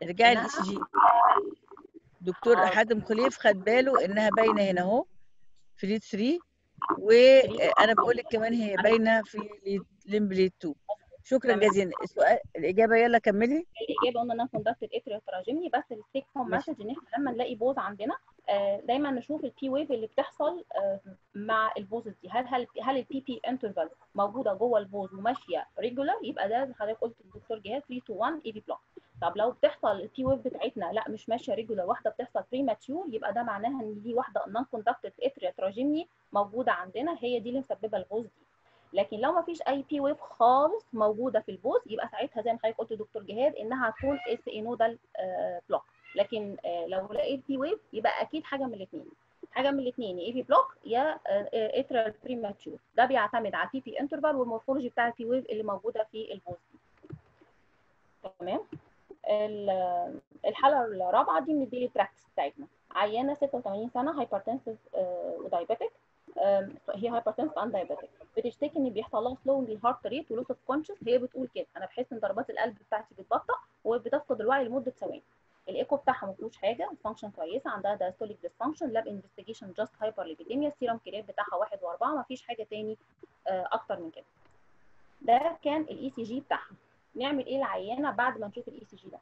ارجعي إنها الاي سي جي دكتور آه. حاتم خليف خد باله انها باينه هنا اهو في ليد 3 وانا بقول لك كمان هي باينه في ليد ليمبليد 2 شكرا تمام. جزيلا السؤال الاجابه يلا كملي الاجابه قلنا انها كوندكتد اتريال تراجمني بس التيك هوم ماشي. مسج ان احنا لما نلاقي بوز عندنا آه، دايما نشوف البي ويف اللي بتحصل آه، مع البوزز دي هل هل هل البي بي انترفال موجوده جوه البوز وماشيه ريجولار يبقى ده زي حضرتك قلت الدكتور جهاد 3 تو 1 اي بي بلوك طب لو بتحصل البي ويف بتاعتنا لا مش ماشيه ريجولار واحده بتحصل بري ماتيور يبقى ده معناها ان دي واحده نون كوندكتد اتريال تراجمني موجوده عندنا هي دي اللي مسببه البوز دي لكن لو ما فيش اي بي ويف خالص موجوده في البوز يبقى ساعتها زي ما حضرتك قلت دكتور جهاد انها هتكون اس اي نودال بلوك لكن آه، لو لقيت بي ويف يبقى اكيد حاجه من الاثنين حاجه من الاثنين يا اي بي بلوك يا اترال بريماتشور ده بيعتمد على البي بي انترفال والمورفولوجي بتاع البي ويف اللي موجوده في البوز دي تمام ال- الحاله الرابعه دي من الديلي براكتس بتاعتنا عيانه 86 سنه هايبرتنسيف ودايبيتك هي هايبرتنسيف اند دايبيتك بتشتكي ان بيحصل لها سلو الهارت ريت ولوس اوف كونشس هي بتقول كده انا بحس ان ضربات القلب بتاعتي بتبطأ وبتفقد الوعي لمده ثواني الايكو بتاعها ما فيهوش حاجه الفانكشن كويسه عندها دايستوليك ديسفانكشن لاب انفستيجيشن جاست هايبر ليبيديميا السيرم كريات بتاعها واحد واربعه ما فيش حاجه تاني آه، اكتر من كده ده كان الاي سي جي بتاعها نعمل ايه العيانه بعد ما نشوف الاي سي جي ده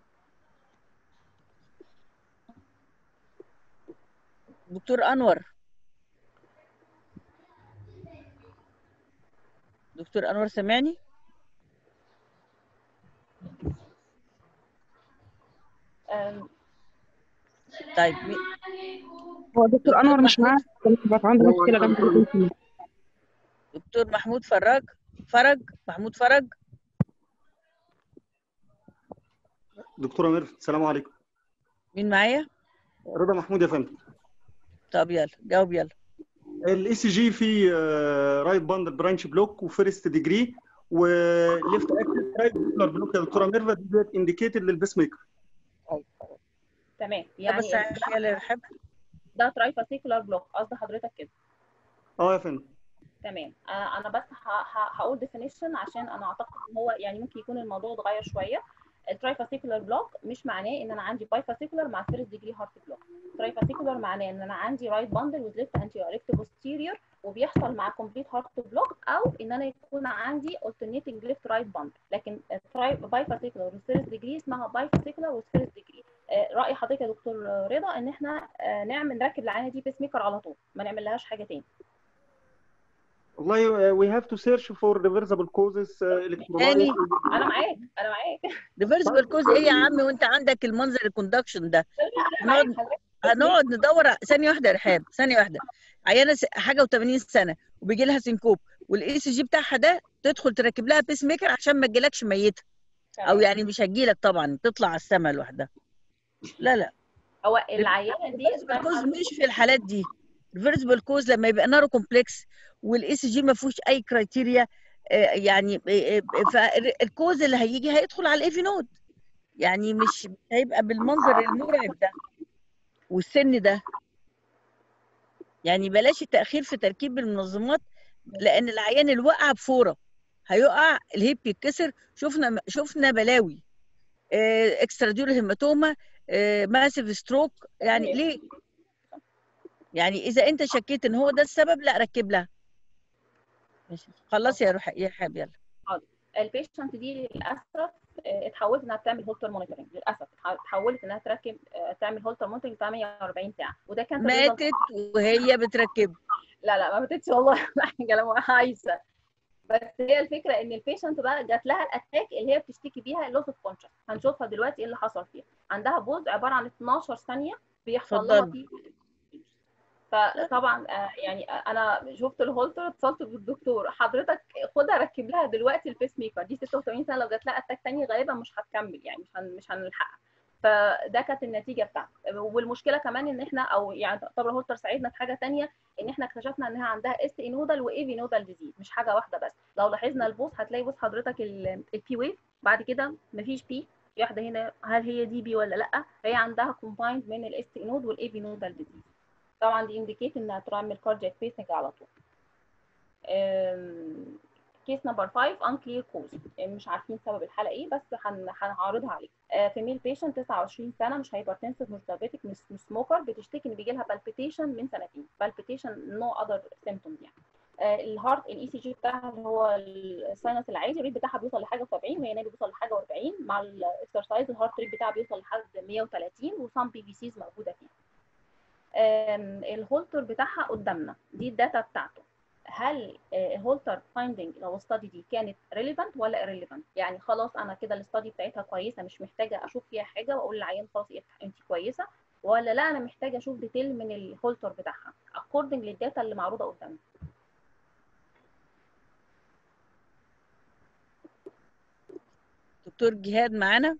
دكتور انور دكتور انور سامعني آم، طيب مي- هو دكتور انور مش محمود. معاه بقى عنده مشكله جنب التليفون. دكتور محمود فراج فرج محمود فرج دكتوره ميرفت السلام عليكم مين معايا رضا محمود يا فندم طب يلا جاوب يلا الاي سي جي في رايت باندل برانش بلوك وفيرست ديجري وليفت اكتف رايت بلوك يا دكتوره ميرفت ديت انديكيتد للبيس ميكر تمام طب يعني بس يلا يا رحاب ده ترايفاسيكولار بلوك قصد حضرتك كده اه يا فندم تمام آه، انا بس ه- ه- هقول ديفينيشن عشان انا اعتقد ان هو يعني ممكن يكون الموضوع اتغير شويه الترايفاسيكولار بلوك مش معناه ان انا عندي بايفاسيكولار مع فيرست ديجري هارت بلوك ترايفاسيكولار معناه ان انا عندي رايت باندل وذ ليفت انتي ليفت بوستيريور وبيحصل مع كومبليت هارت بلوك او ان انا يكون عندي alternating ليفت رايت باندل لكن بايفاسيكولار وفيرست ديجري اسمها بايفاسيكولار وفيرست ديجري راي حضرتك يا دكتور رضا ان احنا آه، نعمل نركب العينه دي بيس ميكر على طول ما نعمل لهاش حاجه تاني والله وي هاف تو سيرش فور ريفرسبل كوزز تاني انا معاك انا معاك ريفرسبل كوز ايه يا عم وانت عندك المنظر الكوندكشن ده انا معاك هنقعد حضرتك. هنقعد ندور ع- ثانيه واحده يا رحاب ثانيه واحده عيانه س- حاجه و80 سنه وبيجي لها سينكوب والاي سي جي بتاعها ده تدخل تركب لها بيس ميكر عشان ما تجيلكش ميته او يعني مش هتجيلك طبعا تطلع على السما لوحدها لا لا هو العيانه دي ريفرسبل كوز مش في الحالات دي ريفرسبل كوز لما يبقى نارو كومبلكس والاي سي جي ما فيهوش اي كرايتيريا يعني آه، آه، فالكوز اللي هيجي هيدخل على الايفي نود يعني مش مش هيبقى بالمنظر المرعب ده والسن ده يعني بلاش التاخير في تركيب المنظمات لان العيان اللي وقع بفوره هيقع الهيب يتكسر شفنا شفنا بلاوي اكسترا ديور هيماتوما ماسيف ستروك يعني ليه يعني اذا انت شكيت ان هو ده السبب لا ركب لها ماشي خلاص يا روح يا حبيبي يلا البيشنت دي للاسف آه، اتحولت انها تعمل هولتر مونيتورنج للاسف اتحولت انها تركب آه، تعمل هولتر مونيتورنج 48 ساعه وده كان تقريباً- ماتت وهي بتركب لا لا ما ماتتش والله حاجه عايزه بس هي الفكره ان البيشنت بقى جات لها الاتاك اللي هي بتشتكي بيها اللوس اوف كونشس هنشوفها دلوقتي ايه اللي حصل فيها عندها بوز عباره عن 12 ثانيه بيحصل لها اتفضلي. فيه فطبعا آه، يعني آه، انا شفت الهولتر اتصلت بالدكتور حضرتك خدها ركب لها دلوقتي البيس ميكر دي 86 سنه لو جات لها اتاك تاني غالبا مش هتكمل يعني مش هن مش هنلحقها فده كانت النتيجه بتاعته والمشكله كمان ان احنا او يعني تعتبر الهولتر ساعدنا في حاجه تانيه ان احنا اكتشفنا انها عندها اس اي نودال واي في نودال ديزيز مش حاجه واحده بس لو لاحظنا البوس هتلاقي بص حضرتك البي ويف بعد كده مفيش بي في واحده هنا هل هي دي بي ولا لا هي عندها كومبايند من الاس اي نود والاي في نودال ديزيز طبعا دي انديكيت انها تعمل كاردياك بيسنج على طول أم، كيس نمبر 5 unclear cause مش عارفين سبب الحاله ايه بس هن- هنعرضها عليك فيميل بيشنت 29 سنه مش هايبرتنسيف مش دايابيتك مش مش سموكر بتشتكي ان بيجي لها بالبيتيشن من سنتين بالبيتيشن نو اذر سيمبتومز يعني آه، الهارت الاي سي جي بتاعها اللي هو الساينس العادي الريت بتاعها بيوصل لحاجه 70 وهي نايمه بيوصل لحاجه 40 مع الاكسرسايز الهارت ريت بتاعها بيوصل لحد 130 وسام بي في سيز موجوده فيها آم، الهولتر بتاعها قدامنا دي الداتا بتاعته هل الهولتر فايندنج لو الستادي دي كانت ريليفنت ولا irrelevant يعني خلاص انا كده الستادي بتاعتها كويسه مش محتاجه اشوف فيها حاجه واقول للعيان خلاص انت كويسه ولا لا انا محتاجه اشوف ديتيل من الهولتر بتاعها according للداتا اللي معروضه قدامي دكتور جهاد معانا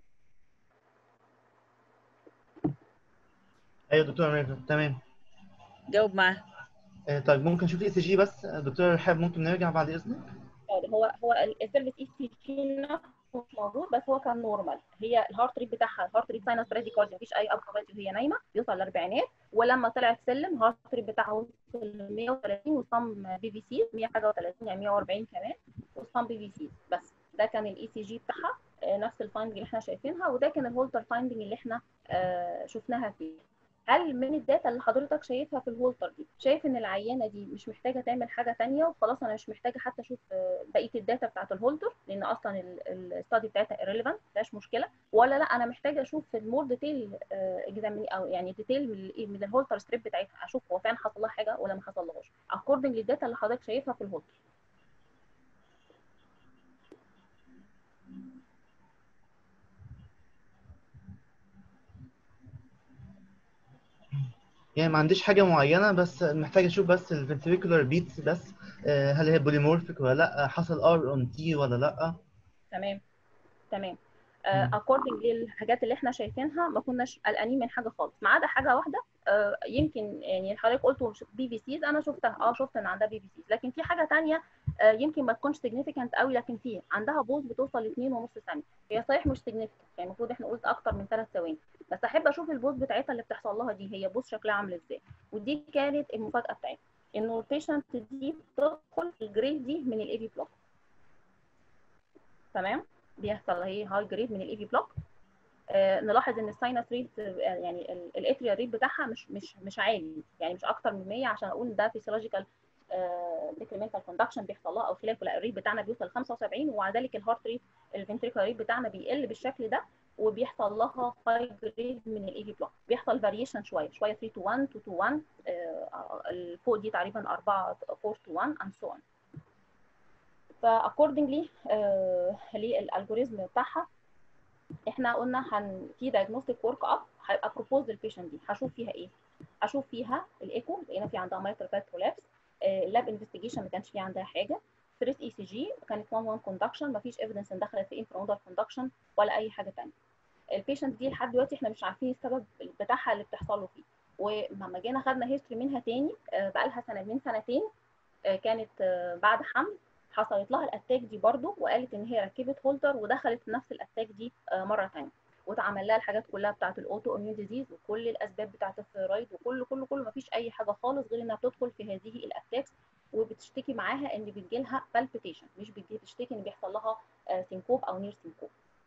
ايوه دكتور امير تمام جاوب معاه آه، طيب ممكن نشوف الاي سي جي بس آه، دكتور رحاب ممكن نرجع بعد اذنك آه، هو هو السيرفيس اي سي جي مش موجود بس هو كان نورمال هي الهارت ريت بتاعها الهارت ريت ساينس براديكارديا مفيش اي ابكاباتي وهي نايمه بيوصل للاربعينات ولما طلعت سلم الهارت ريت بتاعها وصل ل 130 وصم بي في سي 100 حاجه و30 يعني 140 كمان وصم بي في سي بس ده كان الاي سي جي بتاعها آه، نفس الفايندنج اللي احنا شايفينها وده كان الهولتر فايندنج اللي احنا آه، شفناها فيه هل من الداتا اللي حضرتك شايفها في الهولتر دي شايف ان العيانه دي مش محتاجه تعمل حاجه ثانيه وخلاص انا مش محتاجه حتى اشوف آه، بقيه الداتا بتاعت الهولتر لان اصلا الستادي بتاعتها irrelevant مفيهاش مشكله ولا لا انا محتاجه اشوف في المور ديتيل اكزامين او يعني ديتيل من من الهولتر ستريب بتاعتها اشوف هو فعلا حصل لها حاجه ولا ما حصلهاش according للداتا اللي حضرتك شايفها في الهولتر يعني ما عنديش حاجه معينه بس محتاج اشوف بس الفنتريكولار بيتس بس آه، هل هي بوليمورفيك ولا لا حصل ار اون تي ولا لا تمام تمام مم. اكوردنج للحاجات اللي احنا شايفينها ما كناش قلقانين من حاجه خالص ما عدا حاجه واحده آه، يمكن يعني حضرتك قلت بي في سيز انا شفتها اه شفت ان عندها بي في سيز لكن في حاجه تانية آه، يمكن ما تكونش سيجنيفيكانت قوي لكن في عندها بوز بتوصل ل 2.5 ثانيه هي صحيح مش سيجنيفيكانت يعني المفروض احنا قلت اكتر من 3 ثواني بس احب اشوف البوز بتاعتها اللي بتحصل لها دي هي بوز شكلها عامل ازاي ودي كانت المفاجاه بتاعتها انه البيشنت دي بتدخل في الجريد دي من الاي في بلوك تمام بيحصل هي هاي جريد من الاي في بلوك آه، نلاحظ ان الساينس ريت يعني الاتريا ريت بتاعها مش مش مش عالي يعني مش اكتر من 100 عشان اقول ان ده فيسيولوجيكال ديكريمنتال كوندكشن بيحصل لها او خلافه لا الريت بتاعنا بيوصل ل 75 ومع ذلك الهارت ريت الفنتريكولار ريت بتاعنا بيقل بالشكل ده وبيحصل لها هاي جريد من الاي في بلوك بيحصل فاريشن شويه شويه 3 تو 1 2 تو 1 آه، الفوق دي تقريبا 4 4 تو 1 and so on فاكوردنجلي للالجوريزم بتاعها احنا قلنا هن في دايجنوستيك ورك اب هيبقى بروبوز للبيشنت دي هشوف فيها ايه هشوف فيها الايكو لقينا في عندها مايترال برولابس اللاب انفستيجيشن ما كانش في عندها حاجه ستريس اي سي جي كانت 1 1 كوندكشن ما فيش ايفيدنس ان دخلت في انفرونودال كوندكشن ولا اي حاجه ثانيه البيشنت دي لحد دلوقتي احنا مش عارفين السبب بتاعها اللي بتحصل له فيه ولما جينا خدنا هيستوري منها تاني آه، بقى لها سنه من سنتين آه، كانت آه، بعد حمل حصلت لها الاتاك دي برضو وقالت ان هي ركبت هولتر ودخلت نفس الاتاك دي آه، مره ثانيه واتعمل لها الحاجات كلها بتاعه الاوتو اميون ديزيز وكل الاسباب بتاعه الثيرويد وكل كل كل مفيش اي حاجه خالص غير انها بتدخل في هذه الاتاكس وبتشتكي معاها ان بتجي لها بالبيتيشن مش بتجي بتشتكي ان بيحصل لها سينكوب او نير سينكوب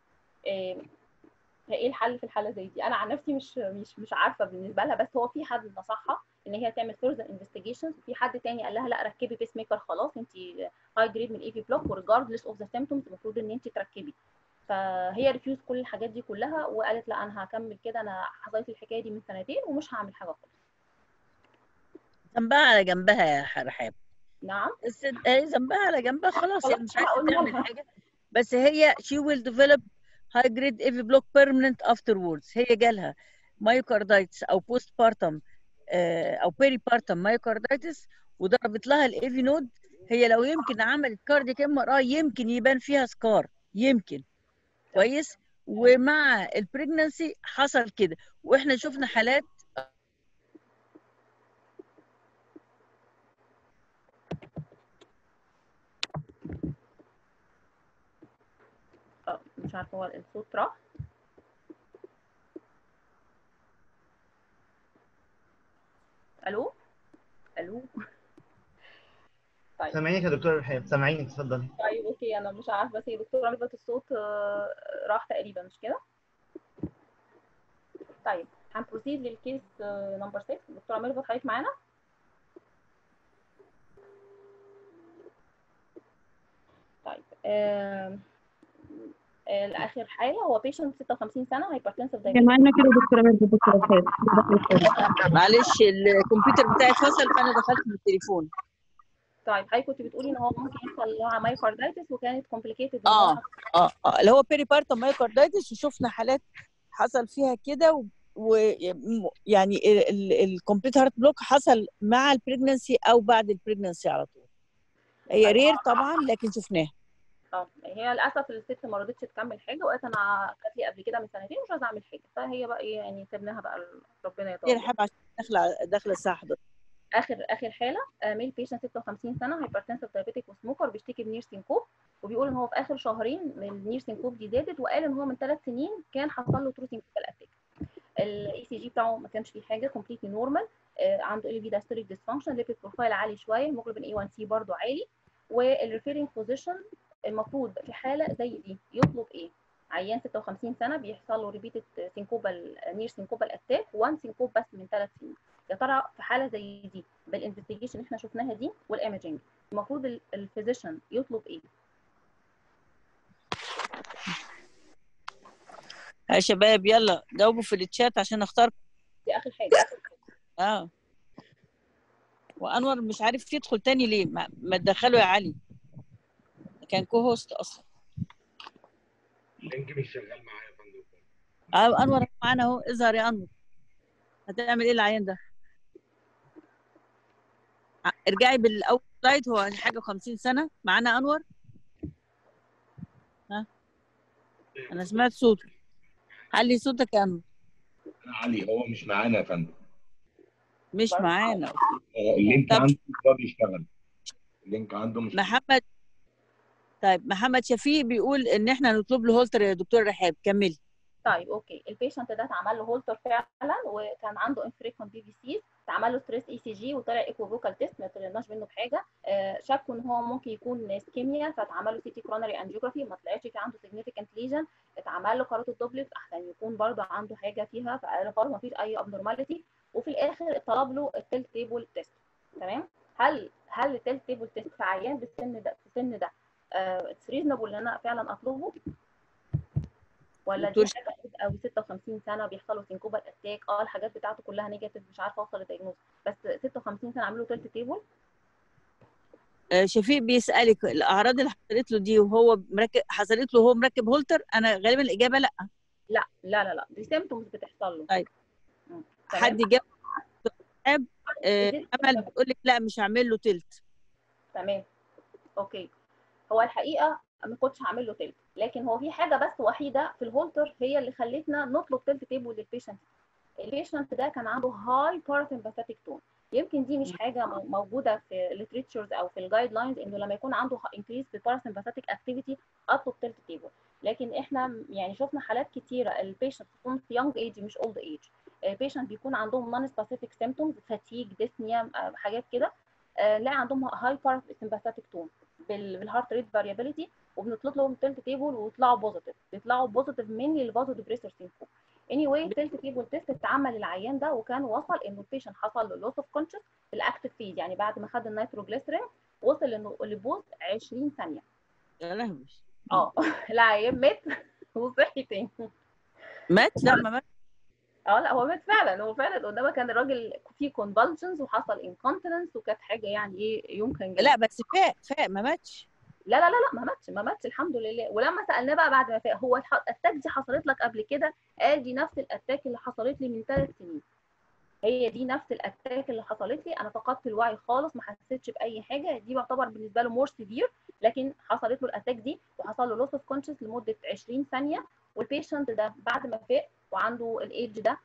فايه الحل في الحاله زي دي انا عن نفسي مش مش مش عارفه بالنسبه لها بس هو في حد نصحها ان هي تعمل فيرذر انفستيجيشنز وفي حد تاني قال لها لا ركبي بيس ميكر خلاص انت هاي جريد من الاي في بلوك وريجاردلس اوف ذا سيمبتومز المفروض ان انت تركبي فهي ريفيوز كل الحاجات دي كلها وقالت لا انا هكمل كده انا حصلت لي الحكايه دي من سنتين ومش هعمل حاجه خالص ذنبها على جنبها يا رحاب نعم بس هي ذنبها على جنبها خلاص هي خلاص مش عايزه هقولها تعمل لها. حاجه بس هي she will develop high grade AV block permanent afterwards هي جالها مايوكاردايتس او بوست بارتم او بيري بارتم مايوكاردايتس وضربت لها الايفي نود هي لو يمكن عملت كارديك ام ار اي يمكن يبان فيها سكار يمكن كويس ومع البريجنسي حصل كده واحنا شفنا حالات آه، مش عارفه هو الصوت راح الو الو طيب سامعينك يا دكتور رحاب سامعينك اتفضلي طيب اوكي انا مش عارفه بس هي دكتوره ميرفت الصوت آه، راح تقريبا مش كده طيب هنبروسيد للكيس نمبر 6 دكتوره ميرفت حضرتك معانا طيب آم، آه، اخر حاله هو بيشنت 56 سنه هايبرتنسيف هي معانا كده دكتورة ميرفت دكتورة رحاب معلش الكمبيوتر بتاعي فصل فانا دخلت من التليفون طيب حضرتك كنت بتقولي ان هو ممكن يحصل لها مايوكاردايتس وكانت كومبليكيتد اه اه اه اللي هو بيريبارتم مايوكاردايتس وشفنا حالات حصل فيها كده ويعني الكمبليت هارت بلوك حصل مع البريجنسي او بعد البريجنسي على طول هي رير طبعا لكن شفناها اه هي للاسف الست ما رضتش تكمل حاجه وقالت انا كانت لي قبل كده من سنتين مش عايزه اعمل حاجه فهي بقى ايه يعني سيبناها بقى ل- ربنا هي يطول الحب عشان داخله داخله الساعه 11 اخر اخر حاله ميل بيشنت 56 سنه هايبرتنسيف دايابيتيك وسموكر بيشتكي بنير سينكوب وبيقول ان هو في اخر شهرين من النير سينكوب دي زادت وقال ان هو من ثلاث سنين كان حصل له ترو سينكوبال اتاك الاي سي جي بتاعه ما كانش فيه حاجه كومبليتلي نورمال عنده ال في داستريك ديسفانكشن ليبيد بروفايل عالي شويه هيموجلوبين اي 1 سي برضه عالي والريفيرنج بوزيشن المفروض في حاله زي دي يطلب ايه؟ عيان 56 سنه بيحصل له ريبيتد سينكوبال نير سينكوبال اتاك وان سينكوب بس من ثلاث سنين يا ترى في حاله زي دي بالانفستيجيشن اللي احنا شفناها دي والايمجنج المفروض الفيزيشن يطلب ايه؟ يا شباب يلا جاوبوا في التشات عشان اختار دي اخر حاجه اه وانور مش عارف يدخل تاني ليه ما, ما تدخله يا علي كان كو هوست اصلا اللينك مش شغال معايا يا فندم اه انور معانا اهو اظهر يا انور هتعمل ايه العيان ده ع- ارجعي بالاول سلايد هو حاجه 50 سنه معانا انور ها انا سمعت صوته علي صوتك يا انور انا علي هو مش معانا يا فندم مش معانا آه، اللينك طب- عنده مش راضي يشتغل اللينك عنده مش محمد طيب محمد شفيق بيقول ان احنا نطلب له هولتر يا دكتور رحاب كملي طيب اوكي البيشنت ده اتعمل له هولتر فعلا وكان عنده انفريكونت بي بي سي اتعمل له ستريس اي سي جي وطلع ايكو فوكال تيست ما طلعناش منه بحاجه آه، شكوا ان هو ممكن يكون اسكيميا فاتعمل له سي تي كرونري انجيوجرافي ما طلعش في عنده سيجنيفيكانت ليجن اتعمل له كاروتيد دوبلكس احسن يكون برضه عنده حاجه فيها فقال برضه ما فيش اي ابنورماليتي وفي الاخر اتطلب له التيل تيبل تيست تمام هل هل التيل تيبل تيست في عيان بالسن ده في السن ده اتس ريزونبل ان انا فعلا اطلبه ولا دي دكتور حاجه قوي 56 سنه بيحصل له سينكوبال اتاك اه الحاجات بتاعته كلها نيجاتيف مش عارفه اوصل لدايجنوز بس 56 سنه عامل له تلت تيبل آه، شفيق بيسالك الاعراض اللي حصلت له دي وهو مركب حصلت له وهو مركب هولتر انا غالبا الاجابه لا لا لا لا لا دي سيمتومز بتحصل له طيب مم. حد تمام جاب رحاب آه، دي- امل بتقول لك لا مش هعمل له تلت تمام اوكي هو الحقيقه ما كنتش هعمل له تلت لكن هو في حاجه بس وحيده في الهولتر هي اللي خلتنا نطلب تلت تيبل للبيشنت البيشنت ده كان عنده هاي باراسمباثيك تون يمكن دي مش حاجه مو- موجوده في الليتريتشرز او في الجايد لاينز انه لما يكون عنده انكريز في الباراسمباثيك اكتيفيتي اطلب تلت تيبل لكن احنا م- يعني شفنا حالات كتيره البيشنت تكون في يونج ايج مش اولد ايج البيشنت بيكون عندهم نون سبيسيفيك سيمتومز فاتيج ديسنيا حاجات كده آه، نلاقي عندهم هاي باراسمباثيك تون بالهارت ريت فاريابيليتي وبنطلب لهم تلت تيبل ويطلعوا بوزيتيف بيطلعوا بوزيتيف من الفازو ديبريسور سينكوب اني واي تلت تيبل تيست اتعمل للعيان ده وكان وصل انه البيشنت حصل له لوس اوف كونشس في الاكتف فيز يعني بعد ما خد النيتروجليسرين وصل انه لبوز 20 ثانيه يا لهوي اه العيان مات وصحي تاني مات لا ما مات اه لا هو مات فعلا هو فعلا قدامك كان الراجل فيه كونفالجنز وحصل انكونتيننس وكانت حاجه يعني ايه يمكن جدا لا بس فاق فاق ما ماتش لا لا لا لا ما ماتش ما ماتش الحمد لله ولما سالناه بقى بعد ما فاق هو الح- الاتاك دي حصلت لك قبل كده قال دي نفس الاتاك اللي حصلت لي من ثلاث سنين هي دي نفس الاتاك اللي حصلت لي انا فقدت الوعي خالص ما حسيتش باي حاجه دي يعتبر بالنسبه له مور سيفير لكن حصلت له الاتاك دي وحصل له لوس اوف كونشس لمده 20 ثانيه والبيشنت ده بعد ما فاق وعنده الايدج ده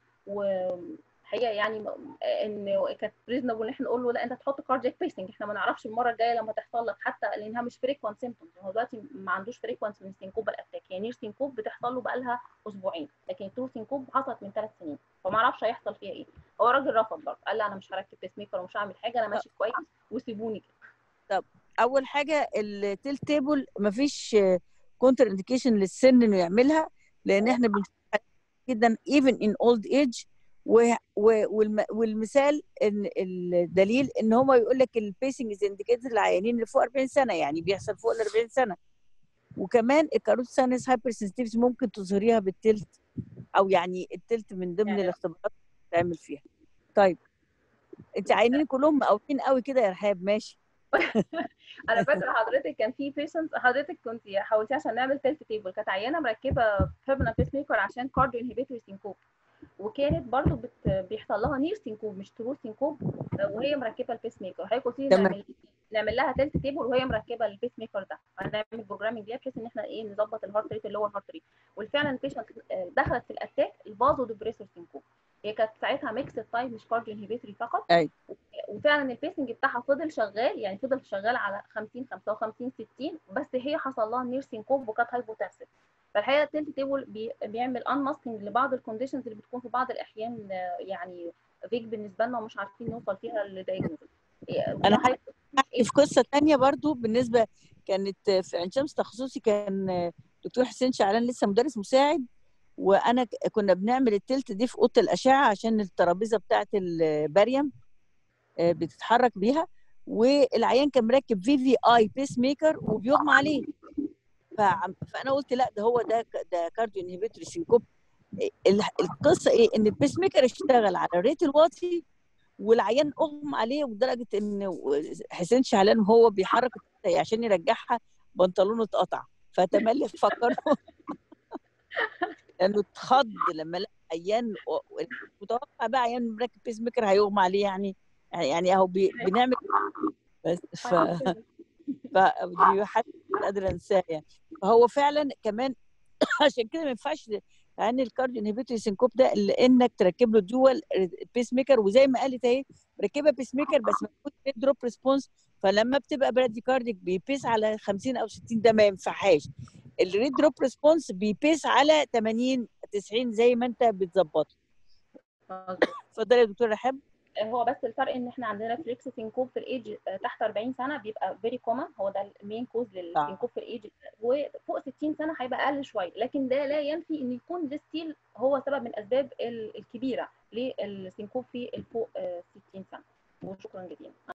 وحقيقه يعني م- ان كانت ريزونبل ان احنا نقول له لا انت تحط كاردياك بيسنج احنا ما نعرفش المره الجايه لما تحصل لك حتى لانها مش فريكوانت سيمبتومز هو دلوقتي ما عندوش فريكوانت من سينكوبال اتاك يعني نير سينكوب بتحصل له بقى لها اسبوعين لكن الترو سينكوب حصلت من ثلاث سنين فما اعرفش هيحصل فيها ايه هو راجل رفض برضه قال لا انا مش هركب بيس ميكر ومش هعمل حاجه انا ماشي كويس وسيبوني كده اول حاجه التيل تيبل مفيش كونتر انديكيشن للسن انه يعملها لان احنا بنشوف جدا even in old age و و والم والمثال ان الدليل ان هو يقول لك البيسنج از انديكيتد للعيانين اللي فوق 40 سنه يعني بيحصل فوق ال 40 سنه وكمان الكاروت سانس هايبر سنسيتيفيتي ممكن تظهريها بالتلت او يعني التلت من ضمن يعني الاختبارات اللي بتعمل فيها طيب انت عينين كلهم مقاومين قوي كده يا رحاب ماشي انا فاكره حضرتك كان في بيشنت حضرتك كنت حاولتي عشان نعمل تلت تيبل كانت عيانه مركبه بيرمننت بيس ميكر عشان كارديو انهبيتوري سينكوب وكانت برضو بت... بيحصل لها نير سينكوب مش ترو سينكوب وهي مركبه البيس ميكر وحضرتك قلتي لي تمام. نعمل نعمل لها تلت تيبل وهي مركبه البيس ميكر ده هنعمل بروجرامنج ليها بحيث ان احنا ايه نظبط الهارت ريت اللي هو الهارت ريت وفعلا البيشنت دخلت في الاتاك الفازو ديبريسور سينكوب هي كانت ساعتها ميكس تايب مش كارديو انهبيتوري فقط ايوه وفعلا البيسنج بتاعها فضل شغال يعني فضل شغال على 50 55 60 بس هي حصل لها نير سينكوب وكانت هايبوتاسيف فالحقيقه التلت تيبل بي بيعمل ان ماسكينج لبعض الكونديشنز اللي بتكون في بعض الاحيان آه، يعني فيك بالنسبه لنا ومش عارفين نوصل فيها لدايجنوز انا هحكي في قصه تانية برضو بالنسبه كانت في عين شمس تخصصي كان دكتور حسين شعلان لسه مدرس مساعد وانا ك- كنا بنعمل التلت دي في اوضه الاشعه عشان الترابيزه بتاعه الباريوم آه، بتتحرك بيها والعيان كان مركب في في اي بيس ميكر وبيغمى عليه فعم- فانا قلت لا ده هو ده ك- ده كارديو انهبيتوري سينكوب ال- القصه ايه ان البيس ميكر اشتغل على الريت الواطي والعيان اغمى عليه لدرجه ان حسين شعلان وهو بيحرك التاي عشان يرجعها بنطلونه اتقطع فتملي فكروا لانه اتخض لما لقى عيان متوقع بقى عيان مركب بيس ميكر هيغمى عليه يعني يعني اهو بي- بنعمل بس ف فدي حاجه مش قادره انساها يعني فهو فعلا كمان عشان كده ما ينفعش عن الكارديو انهبيتوري سينكوب ده الا انك تركب له دول بيس ميكر وزي ما قالت اهي مركبه بيس ميكر بس موجود دروب ريسبونس فلما بتبقى برادي كارديك بيبيس على 50 او 60 ده ما ينفعهاش الريد دروب ريسبونس بيبيس على 80 90 زي ما انت بتظبطه اتفضلي يا دكتور رحاب هو بس الفرق ان احنا عندنا فليكس سينكوب في الايدج آه، تحت 40 سنه بيبقى فيري كومن هو ده المين كوز للسينكوب في الايدج وفوق 60 سنه هيبقى اقل شويه لكن ده لا ينفي ان يكون ده ستيل هو سبب من الاسباب ال- الكبيره للسينكوب في الفوق آه، 60 سنه وشكرا جزيلا